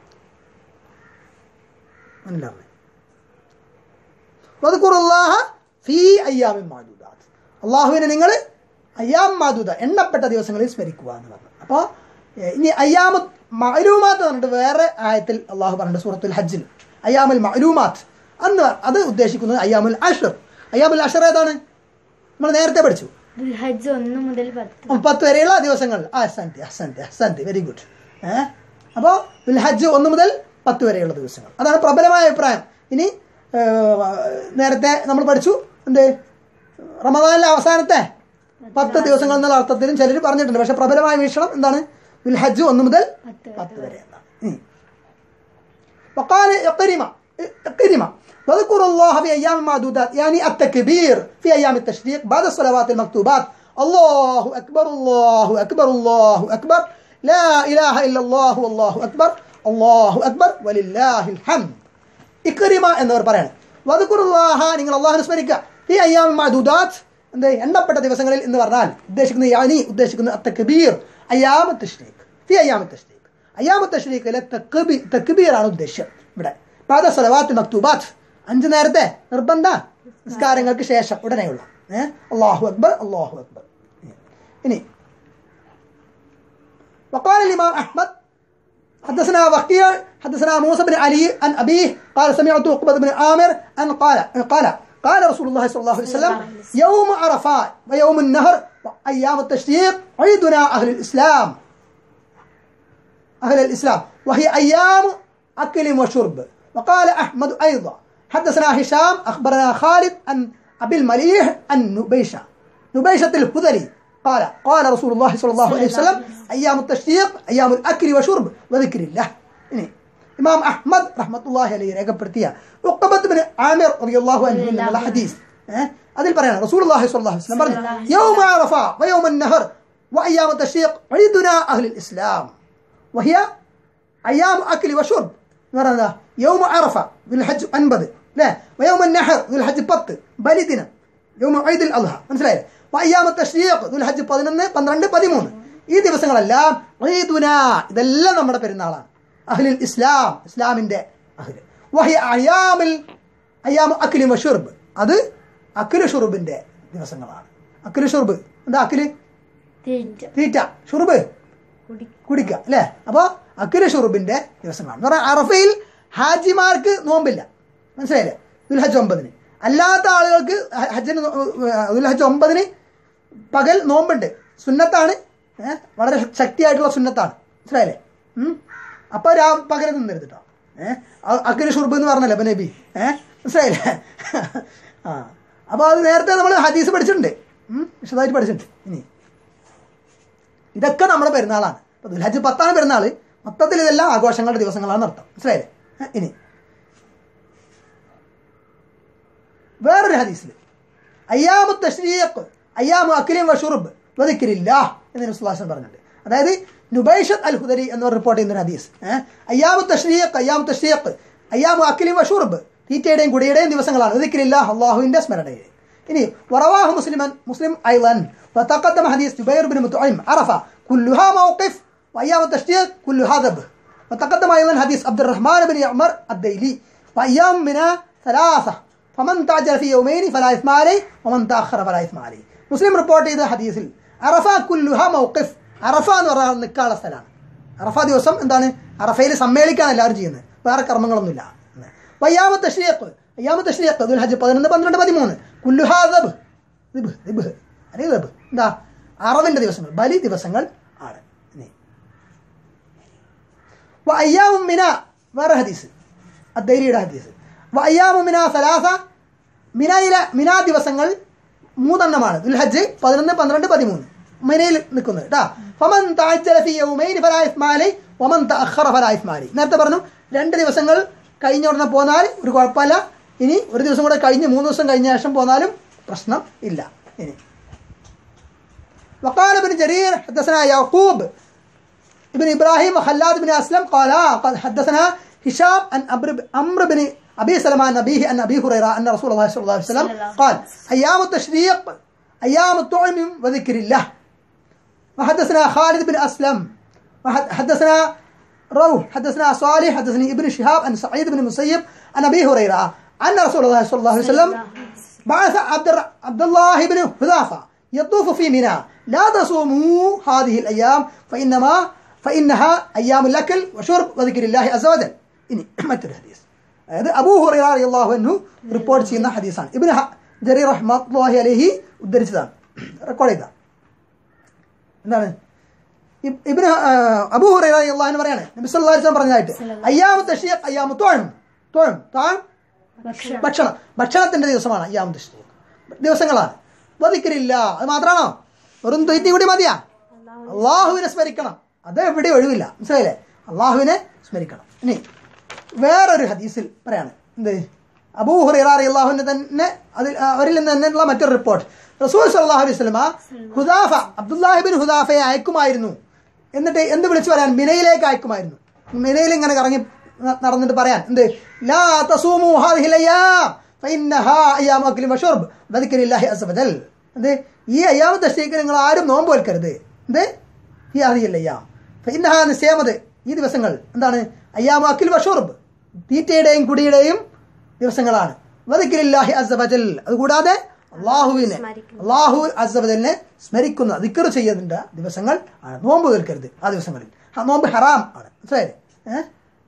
മനസ്സിലാവുന്നേ വദുക്കുറുല്ലാഹ ഫി അയ്യാമിൻ മഅദൂദാത്ത് അള്ളാഹുവിനെ നിങ്ങൾ അയ്യാം മാദൂദ എണ്ണപ്പെട്ട ദിവസങ്ങളിൽ സ്മരിക്കുക എന്ന് പറഞ്ഞു അപ്പോൾ ഇനി അയ്യാമ മഅലൂമാത്ത് പറഞ്ഞിട്ട് വേറെ ആയത്തിൽ അള്ളാഹു പറഞ്ഞിട്ട് സൂറത്തുൽ ഹജ്ജിൽ അയ്യാമുൽ മഅലൂമാത്ത് അന്ന് അത് ഉദ്ദേശിക്കുന്നത് അയ്യാമുൽ അഷർ അയ്യാമുൽ അഷർ ഏതാണ് നമ്മൾ നേരത്തെ പഠിച്ചു ദുൽഹജ്ജ് ഒന്ന് മുതൽ പത്ത് ഉം, പത്ത് വരെയുള്ള ദിവസങ്ങൾ ആ അസന്തി അസന്തി അസന്തി വെരി ഗുഡ് ഏഹ് അപ്പോൾ ഹജ്ജ് ഒന്ന് മുതൽ പത്ത് വരെയുള്ള ദിവസങ്ങൾ അതാണ് പ്രബലമായ അഭിപ്രായം ഇനി ഏഹ്, നേരത്തെ നമ്മൾ പഠിച്ചു എന്ത് റമദാനിലെ അവസാനത്തെ പത്ത് ദിവസങ്ങൾ എന്നുള്ള അർത്ഥത്തിലും ചിലർ പറഞ്ഞിട്ടുണ്ട് പക്ഷെ പ്രബലമായ വീക്ഷണം എന്താണ് ഹജ്ജ് ഒന്ന് മുതൽ പത്ത് പത്ത് വരെ എന്നാണ് ഇനി وقال اقرم اقرم واذكروا الله في ايام معدودات يعني التكبير في ايام التشريق بعد الصلوات المكتوبات الله اكبر الله اكبر الله اكبر لا اله الا الله والله اكبر الله اكبر ولله الحمد ഇക്രിമ എന്നവർ പറയണം വധുക്കുറുല്ലാഹ നിങ്ങൾ അള്ളാഹുനെ സ്മരിക്കുക ഈ അയ്യാം മഅദൂദാത്ത് എന്ത് എണ്ണപ്പെട്ട ദിവസങ്ങളിൽ എന്ന് പറഞ്ഞാൽ ഉദ്ദേശിക്കുന്നത് യാനി ഉദ്ദേശിക്കുന്നത് അത്തക്ബീർ അയ്യാമ തഷ്രീഖ് ഫി അയ്യാമ തഷ്രീഖ് അയ്യാമ തഷ്രീഖിലെ തക്ബി തക്ബീറാണ് ഉദ്ദേശ്യം ഇവിടെ പാദ സലവാത്ത് മക്തൂബാത്ത് അഞ്ച് നേരത്തെ നിർബന്ധ നിസ്കാരങ്ങൾക്ക് ശേഷം ഉടനെയുള്ള ഏഹ് അള്ളാഹു അക്ബർ അള്ളാഹു അക്ബർ ഇനി وقال الإمام أحمد حدثنا وقيع حدثنا موسى بن علي عن أبيه قال سمعت عقبة بن عامر أن قال قال قال رسول الله صلى الله عليه وسلم يوم عرفات ويوم النهر وأيام التشريق عيدنا أهل الإسلام أهل الإسلام وهي أيام أكل وشرب وقال أحمد أيضا حدثنا هشام أخبرنا خالد عن أبي المليح عن نبيشة نبيشة الهذلي قال قال رسول الله صلى الله عليه وسلم أيام التشريق أيام الأكل وشرب وذكر الله إني. ഇമാം അഹ്മദ് റഹ്മത്തുള്ളാഹി അലൈഹി രേഖപ്പെടുത്തിയ ഉഖബത്ത് ബിൻ ആമിർ റളിയല്ലാഹു അൻഹു എന്നുള്ള ഹദീസ് ഏഹ് അതിൽ പറയാണ് റസൂലുള്ളാഹി സ്വല്ലല്ലാഹു അലൈഹി വസല്ലം പറഞ്ഞു യൗമ അറഫ വയൗമ النهر وأيام التشريق عيدنا أهل الإسلام وهي أيام أكل وشرب പറയുന്നത് യൗമ അറഫ ദുൽഹജ്ജ് അൻപത് അല്ലേ വയൗമ നഹർ ദുൽഹജ്ജ് പത്ത് ബലിദിനം യൗമ ഐദുൽ അദ്ഹ മനസ്സിലായില്ലേ വയ്യാമ തഷ്രീഖ് ദുൽഹജ്ജ് പതിനൊന്ന് പന്ത്രണ്ട് പതിമൂന്ന് ഈ ദിവസങ്ങളെല്ലാം ഈദുന ഇതെല്ലാം നമ്മുടെ പെരുന്നാളാണ് അഹ്ലിൽ ഇസ്ലാം ഇസ്ലാമിന്റെ അഹ്ല് വഹി അയാമിൽ അയ്യാമു അഖിലി വഷുർബ് അത് അഖിലു ഷുറുബിന്റെ ദിവസങ്ങളാണ് അഖിലു ഷുർബ് എന്താ അഖില് തീറ്റ തീറ്റ ഷുറുബ് കുടി കുടിക്കുക അല്ലേ അപ്പോൾ അക്കിര ഷുറുബിന്റെ ദിവസങ്ങളാണ് എന്ന് പറഞ്ഞാൽ അറഫയിൽ ഹാജിമാർക്ക് നോമ്പില്ല മനസ്സിലായില്ലേ ദുൽഹജ് ഒമ്പതിന് അല്ലാത്ത ആളുകൾക്ക് ഹ- ഹജ്ജിന് നോ- ഏഹ് ദുൽഹജ് ഒമ്പതിന് പകൽ നോമ്പുണ്ട് സുന്നത്താണ് ഏഹ് വളരെ ശക്തിയായിട്ടുള്ള സുന്നത്താണ് മനസ്സിലായില്ലേ ഉം. അപ്പൊ രാ പകൽ നിന്നരുത് കേട്ടോ ഏഹ് അക്കിര ഷുർബ് എന്ന് പറഞ്ഞല്ലോ ഇപ്പൊ നബി ഏഹ് മനസ്സിലായില്ലേ ആ അപ്പോൾ അത് നേരത്തെ നമ്മൾ ഹദീസ് പഠിച്ചിട്ടുണ്ട് ഉം. വിശദമായിട്ട് പഠിച്ചിട്ടുണ്ട് ഇനി ഇതൊക്കെ നമ്മുടെ പെരുന്നാളാണ് ഇപ്പൊ ദുൽഹജ്ജ് പത്താണ് പെരുന്നാൾ മൊത്തത്തിൽ ഇതെല്ലാം ആഘോഷങ്ങളുടെ ദിവസങ്ങളാണ് അർത്ഥം മനസ്സിലായില്ലേ ഏ, ഇനി വേറൊരു ഹദീസിൽ അയ്യാമു തഷ്രീഖ് അയ്യാമു അഖിലിം വഷുറുബ് വദിക്കിരില്ല എന്ന് നബിസ്വല്ലാസ്ലം പറഞ്ഞിട്ടുണ്ട് അതായത് നുബൈഷത്ത് അൽ ഹുദരി എന്ന് റിപ്പോർട്ട് ചെയ്യുന്ന ഒരു ഹദീസ് ഏഹ് അയ്യാമു തഷ്രീഖ് അയ്യാമു തഷ്രീഖ് അയ്യാമു അഖിലിം വഷുറുബ് തീറ്റയുടെയും കുടിയുടെയും ദിവസങ്ങളാണ് വദിക്കിരില്ല അള്ളാഹുവിന്റെ സ്മരണയിൽ ഇനി ورواه مسلما مسلم ايضا وتقدم حديث جبير بن مطعم عرفه كلها موقف وايام التشريق كلها ذبح وتقدم ايضا حديث عبد الرحمن بن عمر الديلي وايام منها ثلاثه فمن تعجل في يومين فلا اثم عليه ومن تاخر فلا اثم عليه مسلم റിപ്പോർട്ട് ചെയ്ത ഹദീസിൽ അറഫ കുല്ലുഹ മൗഖിഫ് അറഫ എന്ന് പറഞ്ഞാൽ നിൽക്കാനുള്ള സ്ഥലമാണ് അറഫ ദിവസം എന്താണ് അറഫയിൽ സമ്മേളിക്കാൻ എല്ലാവരും ചെയ്യുന്നത് വേറെ കർമ്മങ്ങളൊന്നുമില്ല വയ്യാമ തഷ്രീഖ് അയ്യാമ തഷ്രീഖ് ദുൽഹജ്ജ് പതിനൊന്ന് പന്ത്രണ്ട് പതിമൂന്ന് കുല്ലുഹാ ദബ് ദിബ് ദിബ് അല്ലെങ്കിൽ ദബ് എന്താ അറവിന്റെ ദിവസങ്ങൾ ബലി ദിവസങ്ങൾ ആണ് ഇനി. വ അയ്യാമു മിന വേറെ ഹദീസ് അദ്ദൈരിയുടെ ഹദീസ് വ അയ്യാമു മിന സലാസ മിനയിലെ മിനാ ദിവസങ്ങൾ മൂന്നെണ്ണമാണ് ദുൽഹജ്ജ് പതിനൊന്ന് പന്ത്രണ്ട് പതിമൂന്ന് മിനയിൽ നിൽക്കുന്നത് കേട്ടാ ഫമൻ തഅജ്ജല ഫീ യൗമൈനി ഫലാ ഇസ്മ അലൈഹി വമൻ തഅഖറ ഫലാ ഇസ്മ അലൈഹി നേരത്തെ പറഞ്ഞു രണ്ട് ദിവസങ്ങൾ കഴിഞ്ഞ ഉടനെ പോന്നാൽ ഒരു കുഴപ്പമില്ല ഇനി ഒരു ദിവസം കൂടെ കഴിഞ്ഞ് മൂന്ന് ദിവസം കഴിഞ്ഞ ശേഷം പോന്നാലും പ്രശ്നം ഇല്ല ഇനി وقال ابن جرير حدثنا يعقوب ابن ابراهيم وخلاد بن اسلم قال قال حدثنا هشام عن عمرو عمرو بن ابي سلمة عن ابيه عن ابي هريره ان رسول الله صلى الله عليه وسلم صلى الله عليه قال ايام التشريق ايام الطعم وذكر الله وحدثنا خالد بن أسلم وحدثنا روح حدثنا صالح حدثني ابن شهاب عن سعيد بن المسيب عن أبي هريرة أن رسول الله صلى الله عليه وسلم بعث عبد الر- عبد الله بن حذافة يطوف في منى لا تصوموا هذه الأيام فإنما فإنها أيام الأكل وشرب وذكر الله عز وجل ഇനി മറ്റൊരു ഹദീസ് അതായത് അബൂ ഹുറൈറ റളിയല്ലാഹു അൻഹു റിപ്പോർട്ട് ചെയ്യുന്ന ഹദീസാണ് ഇബ്നു ഹ- ജരീർ റഹ്മത്തുള്ളാഹി അലൈഹി ഉദ്ധരിച്ചതാണ് റെക്കോർഡ് ചെയ്ത എന്താണ് ഇബ്- ഇബ്നു ഹ- ആ, അബൂ ഹുറൈറ റളിയല്ലാഹു അൻഹു പറയാണ് നബി സല്ലല്ലാഹു അലൈഹി വസല്ലം പറഞ്ഞതായിട്ട് അയ്യാമു തശ്രീഖ് അയ്യാമു തുഅം തുഅം തുഅം ഭക്ഷണം ഭക്ഷണം ഭക്ഷണത്തിന്റെ ദിവസമാണ് അയ്യാം തശ്രീഖ് ദിവസങ്ങളാണ് വധിക്കരില്ല അത് മാത്രമാണോ വെറും തൊയ്ത്തി കൂടി മതിയാ അള്ളാഹുവിനെ സ്മരിക്കണം അത് എവിടെ ഒഴിവില്ല മനസ്സിലായില്ലേ അള്ളാഹുവിനെ സ്മരിക്കണം ഇനി വേറൊരു ഹദീസിൽ പറയാണ് എന്ത് അബൂ ഹുറൈറാറി അള്ളാഹുവിന്റെ തന്നെ അതിൽ ആ, അവരിൽ നിന്ന് തന്നെയുള്ള മറ്റൊരു റിപ്പോർട്ട് റസൂൽ സല്ലാഹു അലൈഹി സ്വലമ ഹുദാഫ അബ്ദുല്ലാഹിബിൻ ഹുദാഫയെ അയക്കുമായിരുന്നു എന്നിട്ട് എന്ത് വിളിച്ചു പറയാൻ മിനയിലേക്ക് അയക്കുമായിരുന്നു മിനയിൽ ഇങ്ങനെ കറങ്ങി ന- നടന്നിട്ട് പറയാൻ എന്ത് ലാ തസൂമു ഹാദിഹിൽ അയ്യാം ഫഇന്നഹാ അയ്യാമു അക്ലിൻ വശുർബ് വദിക്രില്ലാഹി അസ്സ വജൽ എന്ത് ഈ അയ്യാമ ദശയ്ക്ക് നിങ്ങൾ ആരും നോമ്പ് വെൽക്കരുത് എന്ത് ഈ ഹാദിഹിൽ അയ്യാം ഫഇന്നഹാ നിശ്ചയമത് ഈ ദിവസങ്ങൾ എന്താണ് അയ്യാമു അക്കിൽ വഷുർബ് തീറ്റയുടെയും കുടിയുടെയും ദിവസങ്ങളാണ് വദിക്രില്ലാഹി അസ്സ വജൽ അതുകൂടാതെ അള്ളാഹുവിനെ അള്ളാഹു അസബദലിനെ സ്മരിക്കുന്ന ദിക്കർ ചെയ്യുന്ന ദിവസങ്ങൾ ആണ് നോമ്പ് കേൾക്കരുത് ആ ദിവസങ്ങളിൽ ആ നോമ്പ് ഹറാം ആണ് മനസ്സിലായില്ലേ ഏഹ്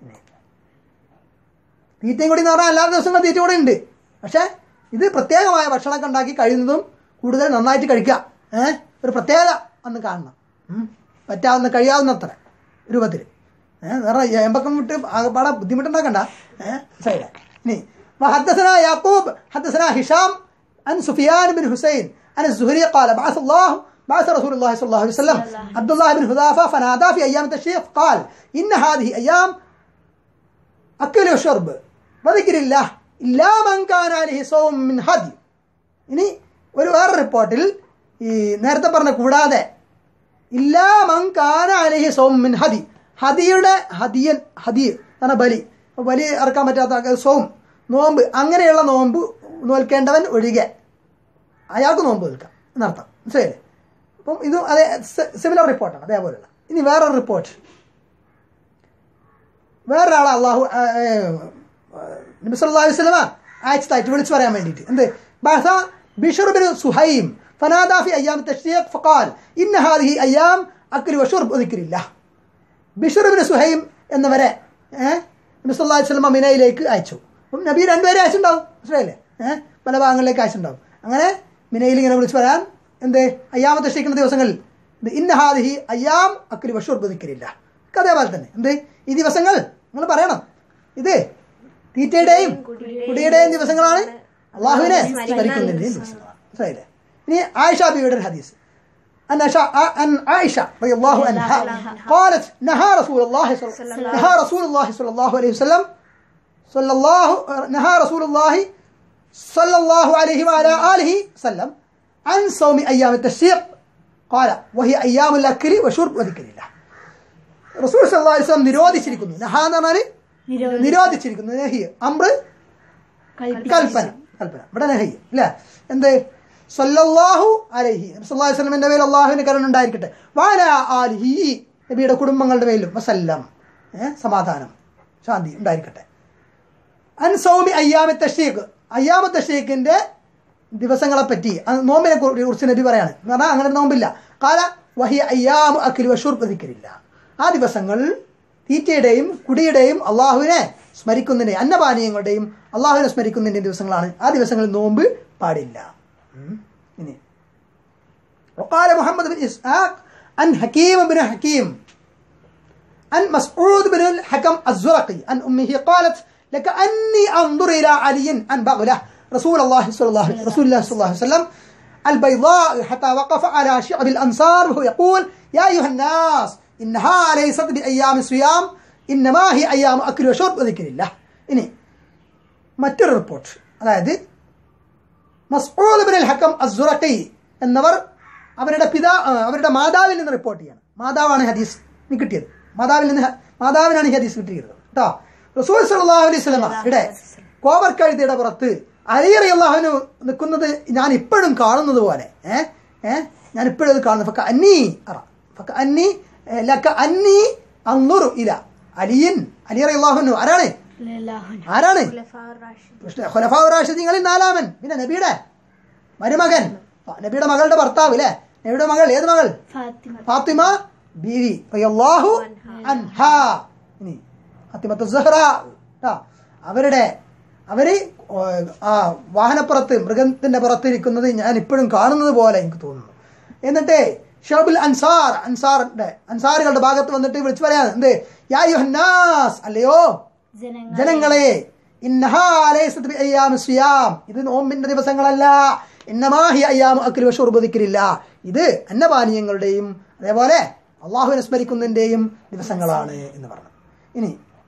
തീറ്റയും കൂടി എന്ന് പറഞ്ഞാൽ എല്ലാ ദിവസങ്ങളും തീറ്റ കൂടെ ഉണ്ട് പക്ഷേ ഇത് പ്രത്യേകമായ ഭക്ഷണമൊക്കെ ഉണ്ടാക്കി കഴിയുന്നതും കൂടുതൽ നന്നായിട്ട് കഴിക്കുക ഏഹ് ഒരു പ്രത്യേകത അന്ന് കാണണം ഉം. പറ്റാവുന്ന കഴിയാവുന്നത്ര രൂപത്തിൽ ഏഹ് വേറെ എമ്പക്കം വിട്ട് ആകെപ്പാടെ ബുദ്ധിമുട്ടുണ്ടാക്കണ്ട ഏഹ് സൈഡ് ഇനി وحدثنا يعقوب حدثنا هشام عن سفيان بن حسين عن الزهري قال بعث الله بعث رسول الله صلى الله عليه وسلم عبد الله بن حذافة فنادى في أيام التشريق قال إن هذه أيام أكل وشرب وذكر الله إلا من كان عليه صوم من هدي ഇനി ഒരു വേറെ റിപ്പോർട്ടിൽ ഈ നേരത്തെ പറഞ്ഞ കൂടാതെ ഇല്ലാ മങ്കാന അലഹി സോം മിൻ ഹദി ഹദിയുടെ ഹദിയൻ ഹദി എന്നാണ് ബലി അപ്പോൾ ബലി ഇറക്കാൻ പറ്റാത്ത സോം നോമ്പ് അങ്ങനെയുള്ള നോമ്പ് നോൽക്കേണ്ടവൻ ഒഴികെ അയാൾക്ക് നോമ്പ് നിൽക്കാം എന്നർത്ഥം മനസ്സിലായില്ലേ അപ്പം ഇത് അതേ സിമിലർ റിപ്പോർട്ടാണ് അതേപോലെയുള്ള ഇനി വേറൊരു റിപ്പോർട്ട് വേറൊരാളെ അള്ളാഹു നബി സല്ലല്ലാഹു അലൈഹി വസല്ലമ അയച്ചതായിട്ട് വിളിച്ചു പറയാൻ വേണ്ടിയിട്ട് എന്ത് ബഅസ ബിഷർ ബിൻ സുഹൈം فنادى في أيام التشريق فقال إن هذه أيام أكل وشرب وذكر الله ബിഷർ ബിൻ സുഹൈം എന്നവരെ ഏഹ് നബി സല്ലല്ലാഹു അലൈഹി വസല്ലമ മിനയിലേക്ക് അയച്ചു അപ്പം നബി രണ്ടുപേരെ അയച്ചിട്ടുണ്ടാവും മനസ്സിലായില്ലേ ഏഹ് പല ഭാഗങ്ങളിലേക്ക് അയച്ചിട്ടുണ്ടാവും അങ്ങനെ മിനയിൽ ഇങ്ങനെ വിളിച്ചു പറയാൻ എന്ത് അയ്യാമത്തെ ശിക്കുന്ന ദിവസങ്ങളിൽ ഇത് ഇന്ന ഹാദിഹി അയ്യാം അക്രി വഷൂർ ബദിക്കരില്ല അതേപോലെ തന്നെ എന്ത് ഈ ദിവസങ്ങൾ നിങ്ങൾ പറയണം ഇത് തീറ്റയുടെയും കുടിയുടെയും ദിവസങ്ങളാണ് അള്ളാഹുവിനെ സ്മരിക്കുന്നതിന്റെയും ദിവസങ്ങളാണ് മനസ്സിലായില്ലേ ഇനി ആയിഷ ബിയുടെ ഒരു ഹദീസ് أن شا... أن عائشة رضي الله عنها قالت نهى رسول الله صلى نهى رسول الله صلى الله عليه وسلم صلى الله نهى رسول الله صلى الله عليه وعلى آله وسلم عن صوم أيام التشريق قال وهي أيام الأكل وشرب وذكر الله റസൂൽ സല്ലല്ലാഹു അലൈഹി വസല്ലം നിരോധിച്ചിരിക്കുന്നു നഹ എന്ന് പറഞ്ഞാൽ നിരോധിച്ചിരിക്കുന്നു നഹി അമ്ര കൽപ്പന കൽപ്പന ഇവിടെ നഹി അല്ലേ എന്ത് സല്ലല്ലാഹു അലൈഹി നബി സല്ലല്ലാഹു അലൈഹി വസല്ലമിന്റെ മേൽ അള്ളാഹുവിന്റെ കരുണ ഉണ്ടായിരിക്കട്ടെ വാല ആലിഹി നബിയുടെ കുടുംബങ്ങളുടെ മേലും വസല്ലം ഏ, സമാധാനം ശാന്തി ഉണ്ടായിരിക്കട്ടെ അൻ സൗമി അയ്യാമി തഷീഖ് അയ്യാമ തഷീഖിന്റെ ദിവസങ്ങളെ പറ്റി അത് നോമ്പിനെ കുറി- കുറിച്ച് നബി പറയാണ് എന്ന് പറഞ്ഞാൽ അങ്ങനെ ഒരു നോമ്പില്ല കാല വഹി അയ്യാമു അഖിൽ വഷൂർ പ്രതിക്കരില്ല ആ ദിവസങ്ങൾ തീറ്റയുടെയും കുടിയുടെയും അള്ളാഹുവിനെ സ്മരിക്കുന്നതിന്റെ അന്നപാനീയങ്ങളുടെയും അള്ളാഹുവിനെ സ്മരിക്കുന്നതിന്റെ ദിവസങ്ങളാണ് ആ ദിവസങ്ങളിൽ നോമ്പ് പാടില്ല ഉം. ഇനി وقال محمد بن إسحاق عن حكيم بن حكيم عن مسعود بن الحكم الزرقي عن أمه قالت لك أني أنظر إلى علي عن بغلة رسول الله صلى الله عليه رسول الله صلى الله عليه وسلم البيضاء حتى وقف على شعب الأنصار وهو يقول يا أيها الناس إنها ليست بأيام الصيام إنما هي أيام أكل وشرب وذكر الله ഇനി മറ്റൊരു റിപ്പോർട്ട് അതായത് മസ്ഊദ് ബിൻ അൽ ഹക്കം അസുറക്കൈ എന്നവർ അവരുടെ പിതാ ആ, അവരുടെ മാതാവിൽ നിന്ന് റിപ്പോർട്ട് ചെയ്യണം മാതാവാണ് ഹദീസ് ഇനി കിട്ടിയത് മാതാവിൽ നിന്ന് ഹ- മാതാവിനാണ് ഈ ഹദീസ് കിട്ടിയത് കേട്ടോ റസൂൽ സല്ലല്ലാഹു അലൈഹി വസല്ലമ ഇവിടെ കോവർ കഴുതിയുടെ പുറത്ത് അലിയറി അള്ളാഹുവിന് നിൽക്കുന്നത് ഞാൻ ഇപ്പോഴും കാണുന്നത് പോലെ ഏ ഏ ഞാൻ ഇപ്പോഴും അത് കാണുന്നു ഫക്ക അന്നീ അറ അന്നി ലക്ക അന്നി അന്നുറു ഇല അലിയൻ അലി അള്ളാഹുനു ആരാണ് ലല്ലാഹുന. ആരാണ് ഖുലഫാഉർ റാഷിദീൻ. കൃഷ്ണ ഖുലഫാഉർ റാഷിദീങ്ങളിൽ നാലാമൻ പിന്നെ നബിയുടെ മരുമകൻ ആ, നബിയുടെ മകളുടെ ഭർത്താവ് അല്ലേ നബിയുടെ മകൾ ഏത് മകൾ ഫാത്തിമ ഫാത്തിമ ബീവി റളിയല്ലാഹു അൻഹാ ഇനി ഫാത്തിമത്തു സഹ്റ ട്ടാ. അവരുടെ അവര് ഓ, ആ വാഹനപ്പുറത്ത് മൃഗത്തിന്റെ പുറത്ത് ഇരിക്കുന്നത് ഞാൻ ഇപ്പോഴും കാണുന്നത് പോലെ എനിക്ക് തോന്നുന്നു എന്നിട്ട് ഷോബുൽ അൻസാർ അൻസാറിന്റെ അൻസാറുകളുടെ ഭാഗത്ത് വന്നിട്ട് വിളിച്ചു പറയാൻ എന്ത് യാ യുഹന്നാസ് അല്ലയോ ജനങ്ങൾ ജനങ്ങളെ ഇന്നഹാ ലൈസത് ബി അയ്യാമി സിയാം ഇത് നോമ്പിന്റെ ദിവസങ്ങളല്ല ഇന്നമാഹി അയ്യാമു അക്രി വഷുർബദിക്കില്ല ഇത് അന്നപാനീയങ്ങളുടെയും അതേപോലെ അള്ളാഹുവിനെ സ്മരിക്കുന്നതിന്റെയും ദിവസങ്ങളാണ് എന്ന് പറഞ്ഞു ഇനി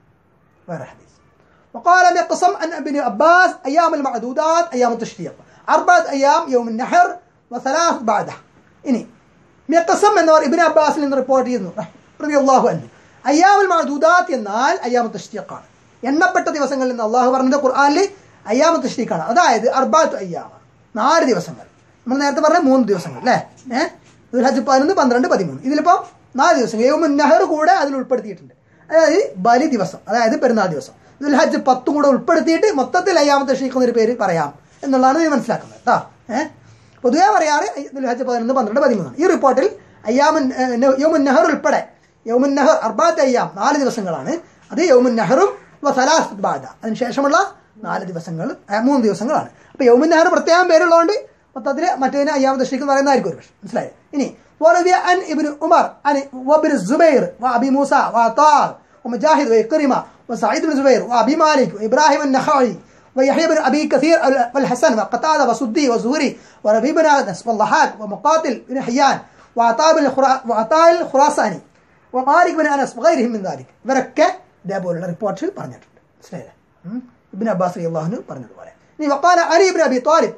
വേറെ ഹദീസ് وقال مقسم عن ابن عباس ايام المعدودات ايام التشريق اربعه ايام يوم النحر وثلاث بعده ഇനി മിയക്കസം എന്നവർ ഇബിൻ അബ്ബാസിൽ നിന്ന് റിപ്പോർട്ട് ചെയ്യുന്നു റളിയല്ലാഹു അൻഹു അയ്യാമുൽ മഅദൂദാത്ത് എന്നാൽ അയ്യാമു തഷ്രീഖാണ് എണ്ണപ്പെട്ട ദിവസങ്ങളിൽ നിന്ന് അള്ളാഹു പറഞ്ഞത് ഖുർആനിൽ അയ്യാമു തഷ്രീഖാണ് അതായത് അർബാത്ത് അയ്യാമ നാല് ദിവസങ്ങൾ നമ്മൾ നേരത്തെ പറഞ്ഞ മൂന്ന് ദിവസങ്ങൾ അല്ലേ ഏഹ് ദുൽഹജ്ജ് പതിനൊന്ന് പന്ത്രണ്ട് പതിമൂന്ന് ഇതിലിപ്പോൾ നാല് ദിവസം യൗമുൻ നഹർ കൂടെ അതിൽ ഉൾപ്പെടുത്തിയിട്ടുണ്ട് അതായത് ബലി ദിവസം അതായത് പെരുന്നാൾ ദിവസം ദുൽഹജ്ജ് പത്തും കൂടെ ഉൾപ്പെടുത്തിയിട്ട് മൊത്തത്തിൽ അയ്യാമത്തെ ഷീഖ് എന്നൊരു പേര് പറയാം എന്നുള്ളതാണ് നീ മനസ്സിലാക്കുന്നത് കേട്ടോ ഏഹ് പൊതുവെ പറയാറ് ദുൽഹജ്ജ് പതിനൊന്ന് പന്ത്രണ്ട് പതിമൂന്നാണ് ഈ റിപ്പോർട്ടിൽ അയ്യാമുൻ ഏഹ്, ന- യൗമുൻ നെഹർ ഉൾപ്പെടെ യൗമുൻ നെഹർ അർബാത്ത് അയ്യാം നാല് ദിവസങ്ങളാണ് അത് യൗമുൻ നെഹറും സലാസ് ബാദ അതിനുശേഷമുള്ള നാല് ദിവസങ്ങൾ ഏഹ്, മൂന്ന് ദിവസങ്ങളാണ് അപ്പൊ യൗമുൻ നെഹർ പ്രത്യേകം പേരുള്ളതുകൊണ്ട് മൊത്തത്തിൽ മറ്റേതിനെ അയ്യാമത് ഷീഖ് എന്ന് പറയുന്നതായിരിക്കും ഒരു പക്ഷേ മനസ്സിലായത് ഇനി وروي عن ابن عمر عن وابن الزبير وابي موسى وعطاء ومجاهد وإكرمة وسعيد بن زبير وابي مالك وابراهيم النخعي ويحيى بن ابي كثير والحسن وقتاده وسدي وزهري وربيع بن انس والضحاك ومقاتل بن حيان وعطاء بن الخرا- وعطاء الخراساني ومالك بن انس وغيرهم من ذلك ഇവരൊക്കെ ഇതേപോലുള്ള റിപ്പോർട്ട്സ് പറഞ്ഞിട്ടുണ്ട് മനസ്സിലായില്ലേ ഉം. ഇബ്നു അബ്ബാസ് അള്ളാഹുന് പറഞ്ഞതുപോലെ ഇനി വക്കാല അലി ഇബ്നു അബി താലിബ്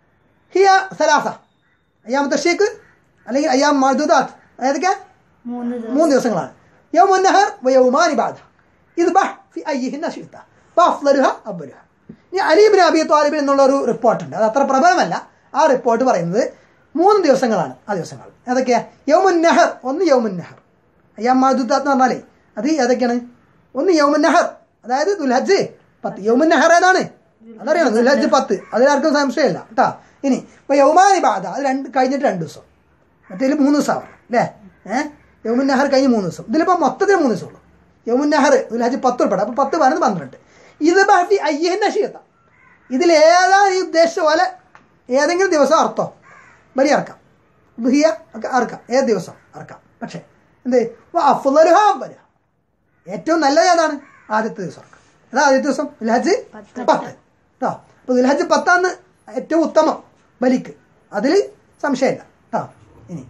ഹിയ സലാസ അയ്യാം തഷീഖ് അല്ലെങ്കിൽ അയ്യാം മഅദൂദാത്ത് ഏതൊക്കെ മൂന്ന് ദിവസം മൂന്ന് ദിവസങ്ങളാണ് യൗമു നഹർ വയൗമാനി ബാദ ഇദ്ബഹ് ഫി അയ്യിഹിന്ന ശിഅത ഫഅഫ്ളലുഹ അവ്വലുഹ ഇനി അലി ഇബ്നു അബി ത്വാലിബ് എന്നുള്ള ഒരു റിപ്പോർട്ടുണ്ട് അത് അത്ര പ്രബലമല്ല ആ റിപ്പോർട്ട് പറയുന്നത് മൂന്ന് ദിവസങ്ങളാണ് ആ ദിവസങ്ങൾ ഏതൊക്കെയാ യൗമുൻ നഹർ ഒന്ന് യൗമുൻ നഹർ അയ്യാം മഅദൂദാത്ത് എന്ന് പറഞ്ഞാലേ അത് ഏതൊക്കെയാണ് ഒന്ന് യൗമുൻ നഹർ അതായത് ദുൽഹജ്ജ് പത്ത് യൗമുൻ നഹർ ഏതാണ് അതറിയണം ദുൽഹജ്ജ് പത്ത് അതിലാർക്കും സംശയമില്ല കേട്ടാ ഇനി ഇപ്പൊ യൗമാനി ബാദ അത് രണ്ട് കഴിഞ്ഞിട്ട് രണ്ട് ദിവസം മറ്റേതിൽ മൂന്ന് ദിവസമാണ് അല്ലേ ഏഹ് യമുൻ നഹർ കഴിഞ്ഞ് മൂന്ന് ദിവസം ഇതിലിപ്പോൾ മൊത്തത്തിൽ മൂന്ന് ദിവസമുള്ളൂ യമുൻ നഹർ ദുൽഹജ്ജ് പത്ത് ഉൾപ്പെടെ അപ്പോൾ പത്ത് പതിനൊന്ന് പന്ത്രണ്ട് ഇത് ബാക്കി അയ്യഹൻ നഷീത്ത ഇതിലേതാ ഈ ഉദ്ദേശിച്ച പോലെ ഏതെങ്കിലും ദിവസം അർത്ഥം ബലി അറക്കാം ബുഹിയ ഒക്കെ അറക്കാം ഏത് ദിവസം അറക്കാം പക്ഷേ എന്ത് അഫുലലുഹ ബലുഹ ഏറ്റവും നല്ലത് ഏതാണ് ആദ്യത്തെ ദിവസം ഇറക്കാം അതാ ആദ്യത്തെ ദിവസം ദുൽഹജ്ജ് പത്ത് കേട്ടോ അപ്പോൾ ദുൽഹജ്ജ് പത്താന്ന് ഏറ്റവും ഉത്തമം ബലിക്ക് അതിൽ സംശയമില്ല കേട്ടോ ഇനി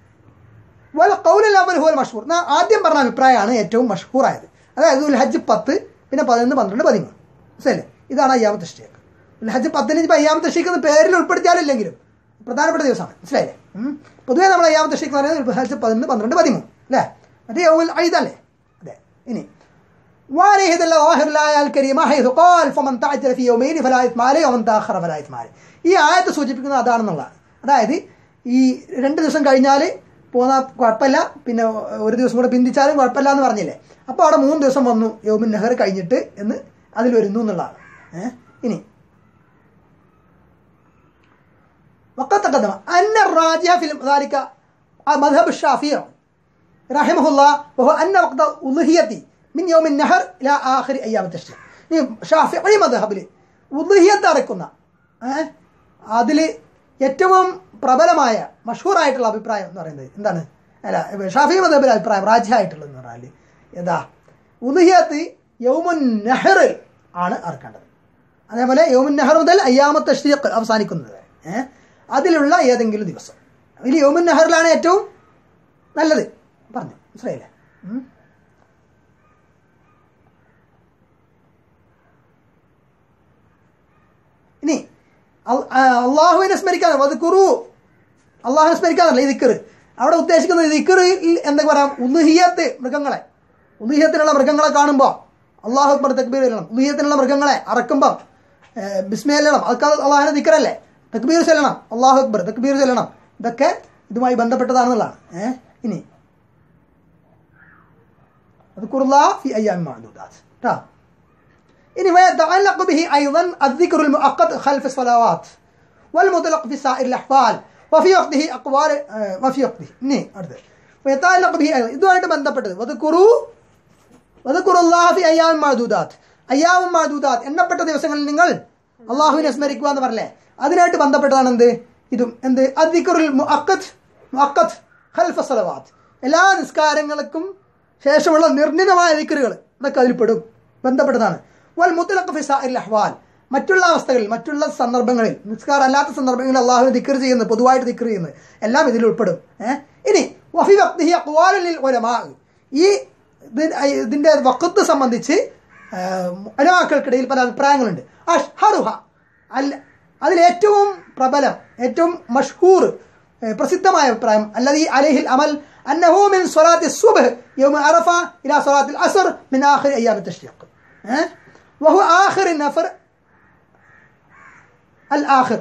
വൽ ഖൗലുൽ അവൽ ഹുവൽ മഷ്ഹൂർ എന്നാ ആദ്യം പറഞ്ഞ അഭിപ്രായമാണ് ഏറ്റവും മഷ്ഹൂറായത് അതായത് ദുൽഹജ്ജ് പത്ത് പിന്നെ പതിനൊന്ന് പന്ത്രണ്ട് പതിമൂന്ന് മനസ്സിലല്ലേ ഇതാണ് അയ്യാമത്തെ ഷേക്ക് ദുൽഹജ്ജ് പത്തിന് ഇപ്പം അയ്യാമത്തെ ഷേക്ക് എന്ന് പേരിൽ ഉൾപ്പെടുത്തിയാലില്ലെങ്കിലും പ്രധാനപ്പെട്ട ദിവസമാണ് മനസ്സിലായില്ലേ ഉം. പൊതുവേ നമ്മൾ അയ്യാമത്തെ ഷേക്ക് എന്ന് പറയുന്നത് ദുൽഹജ്ജ് പതിനൊന്ന് പന്ത്രണ്ട് പതിമൂന്ന് അല്ലേ മറ്റേ യൗമുൽ ഐദല്ലേ അതെ ഇനി وعليه دل ظاهر الآية الكريمة حيث قال فمن تعجل في يومين فلا إثم عليه ومن تأخر فلا إثم عليه ഈ ആയത്ത് സൂചിപ്പിക്കുന്നത് അതാണെന്നുള്ളതാണ് അതായത് ഈ രണ്ട് ദിവസം കഴിഞ്ഞാൽ പോന്ന കുഴപ്പമില്ല പിന്നെ ഒരു ദിവസം കൂടെ പിന്തിച്ചാലും കുഴപ്പമില്ല എന്ന് പറഞ്ഞില്ലേ അപ്പോൾ അവിടെ മൂന്ന് ദിവസം വന്നു യോമിൻ നെഹർ കഴിഞ്ഞിട്ട് എന്ന് അതിൽ വരുന്നു എന്നുള്ളതാണ് ഏഹ് ഇനി وقد تقدم أن الراجح في ذلك مذهب الشافعي رحمه الله وهو أن وقت أضحية من يوم النهر إلى آخر أيام التشريق ഈ ഷാഫി മദഹബിൽ ഉദ്ഹിയത്ത് അറക്കുന്ന അതിൽ ഏറ്റവും പ്രബലമായ മഷൂറായിട്ടുള്ള അഭിപ്രായം എന്ന് പറയുന്നത് എന്താണ് അല്ല ഷാഫി മദഹബിലെ അഭിപ്രായം രാജ്യമായിട്ടുള്ളത് എന്ന് പറഞ്ഞാൽ ഏതാ ഉദ്ഹിയത്ത് യൗമുൻ നെഹറിൽ ആണ് അറക്കേണ്ടത് അതേപോലെ യൗമുൻ നെഹർ മുതൽ അയ്യാമത്തെ ഷീഖ് അവസാനിക്കുന്നത് വരെ ഏഹ് അതിലുള്ള ഏതെങ്കിലും ദിവസം അതിൽ യൗമുൻ നെഹറിലാണ് ഏറ്റവും നല്ലത് പറഞ്ഞു മനസ്സിലായില്ലേ ഉം. ഇനി അൽ- ആ, അള്ളാഹുവിനെ സ്മരിക്കാതെ അത് കുറു അള്ളാഹുവിനെ സ്മരിക്കാതല്ല ഈ ദിക്കറ് അവിടെ ഉദ്ദേശിക്കുന്നത് ദിക്കറ് എന്തൊക്കെ പറയാം ഉലുഹിയത്ത് മൃഗങ്ങളെ ഉലുഹിയത്തിനുള്ള മൃഗങ്ങളെ കാണുമ്പോൾ അള്ളാഹു അക്ബർ തക്ബീർ ചെല്ലണം ഉലുഹിയത്തിനുള്ള മൃഗങ്ങളെ അറക്കുമ്പോൾ ബിസ്മയിൽ ചെല്ലണം അതൊക്കെ അള്ളാഹിനെ ദിക്കറല്ലേ തക്ബീർ ചെല്ലണം അള്ളാഹു അക്ബർ തക്ബീർ ചെല്ലണം ഇതൊക്കെ ഇതുമായി ബന്ധപ്പെട്ടതാണെന്നുള്ളതാണ് ഏഹ് ഇനി اذكروا الله في ايام معدودات ട്ടാ ഇനി ويتعلق به ايضا الذكر المؤقت خلف الصلوات والمطلق في سائر الاحوال وفي وقته اقوال آه، وفي وقته ഇനി അടുത്ത് ويتعلق به ايضا ഇതുമായിട്ട് ബന്ധപ്പെട്ടത് وذكروا وذكروا الله في ايام معدودات ايام معدودات എണ്ണപ്പെട്ട ദിവസങ്ങളിൽ നിങ്ങൾ അള്ളാഹുവിനെ സ്മരിക്കുക എന്ന് പറഞ്ഞേ അതിനായിട്ട് ബന്ധപ്പെട്ടതാണ് എന്ത് ഇതും എന്ത് അദിക്കുറുൽ മുഅക്കത്ത് മുഅക്കത്ത് ഖൽഫ സലവാത്ത് എല്ലാ നിസ്കാരങ്ങൾക്കും ശേഷമുള്ള നിർണിതമായ ദിക്കറുകൾ ഇതൊക്കെ അതിൽപ്പെടും ബന്ധപ്പെട്ടതാണ് വൽ മുത്തലഖ് ഫി സാഇൽ അഹ്വാൽ മറ്റുള്ള അവസ്ഥകളിൽ മറ്റുള്ള സന്ദർഭങ്ങളിൽ നിസ്കാരം അല്ലാത്ത സന്ദർഭങ്ങളിൽ അള്ളാഹുവിനെ ദിക്കർ ചെയ്യുന്നത് പൊതുവായിട്ട് ദിക്കർ ചെയ്യുന്നത് എല്ലാം ഇതിൽ ഉൾപ്പെടും ഏഹ് ഇനി വഫി വക്തിഹി അഖ്വാലുൽ ഉലമാ ഈ ഇത് ഇതിന്റെ വക്കത്ത് സംബന്ധിച്ച് ഒരാക്കൾക്കിടയിൽ പല അഭിപ്രായങ്ങളുണ്ട് അഷ്ഹറുഹ അല്ല അതിലേറ്റവും പ്രബലം ഏറ്റവും മഷ്ഹൂർ ഏഹ് പ്രസിദ്ധമായ അഭിപ്രായം അല്ലതി അലഹിൽ അമൽ അന്നഹു മിൻ സ്വലാത്തി സുബ്ഹ് യൗമ അറഫ ഇലാ സ്വലാത്തിൽ അസ്ർ മിൻ ആഖിർ അയ്യാം التشريق ഏഹ് وهو آخر النفر الآخر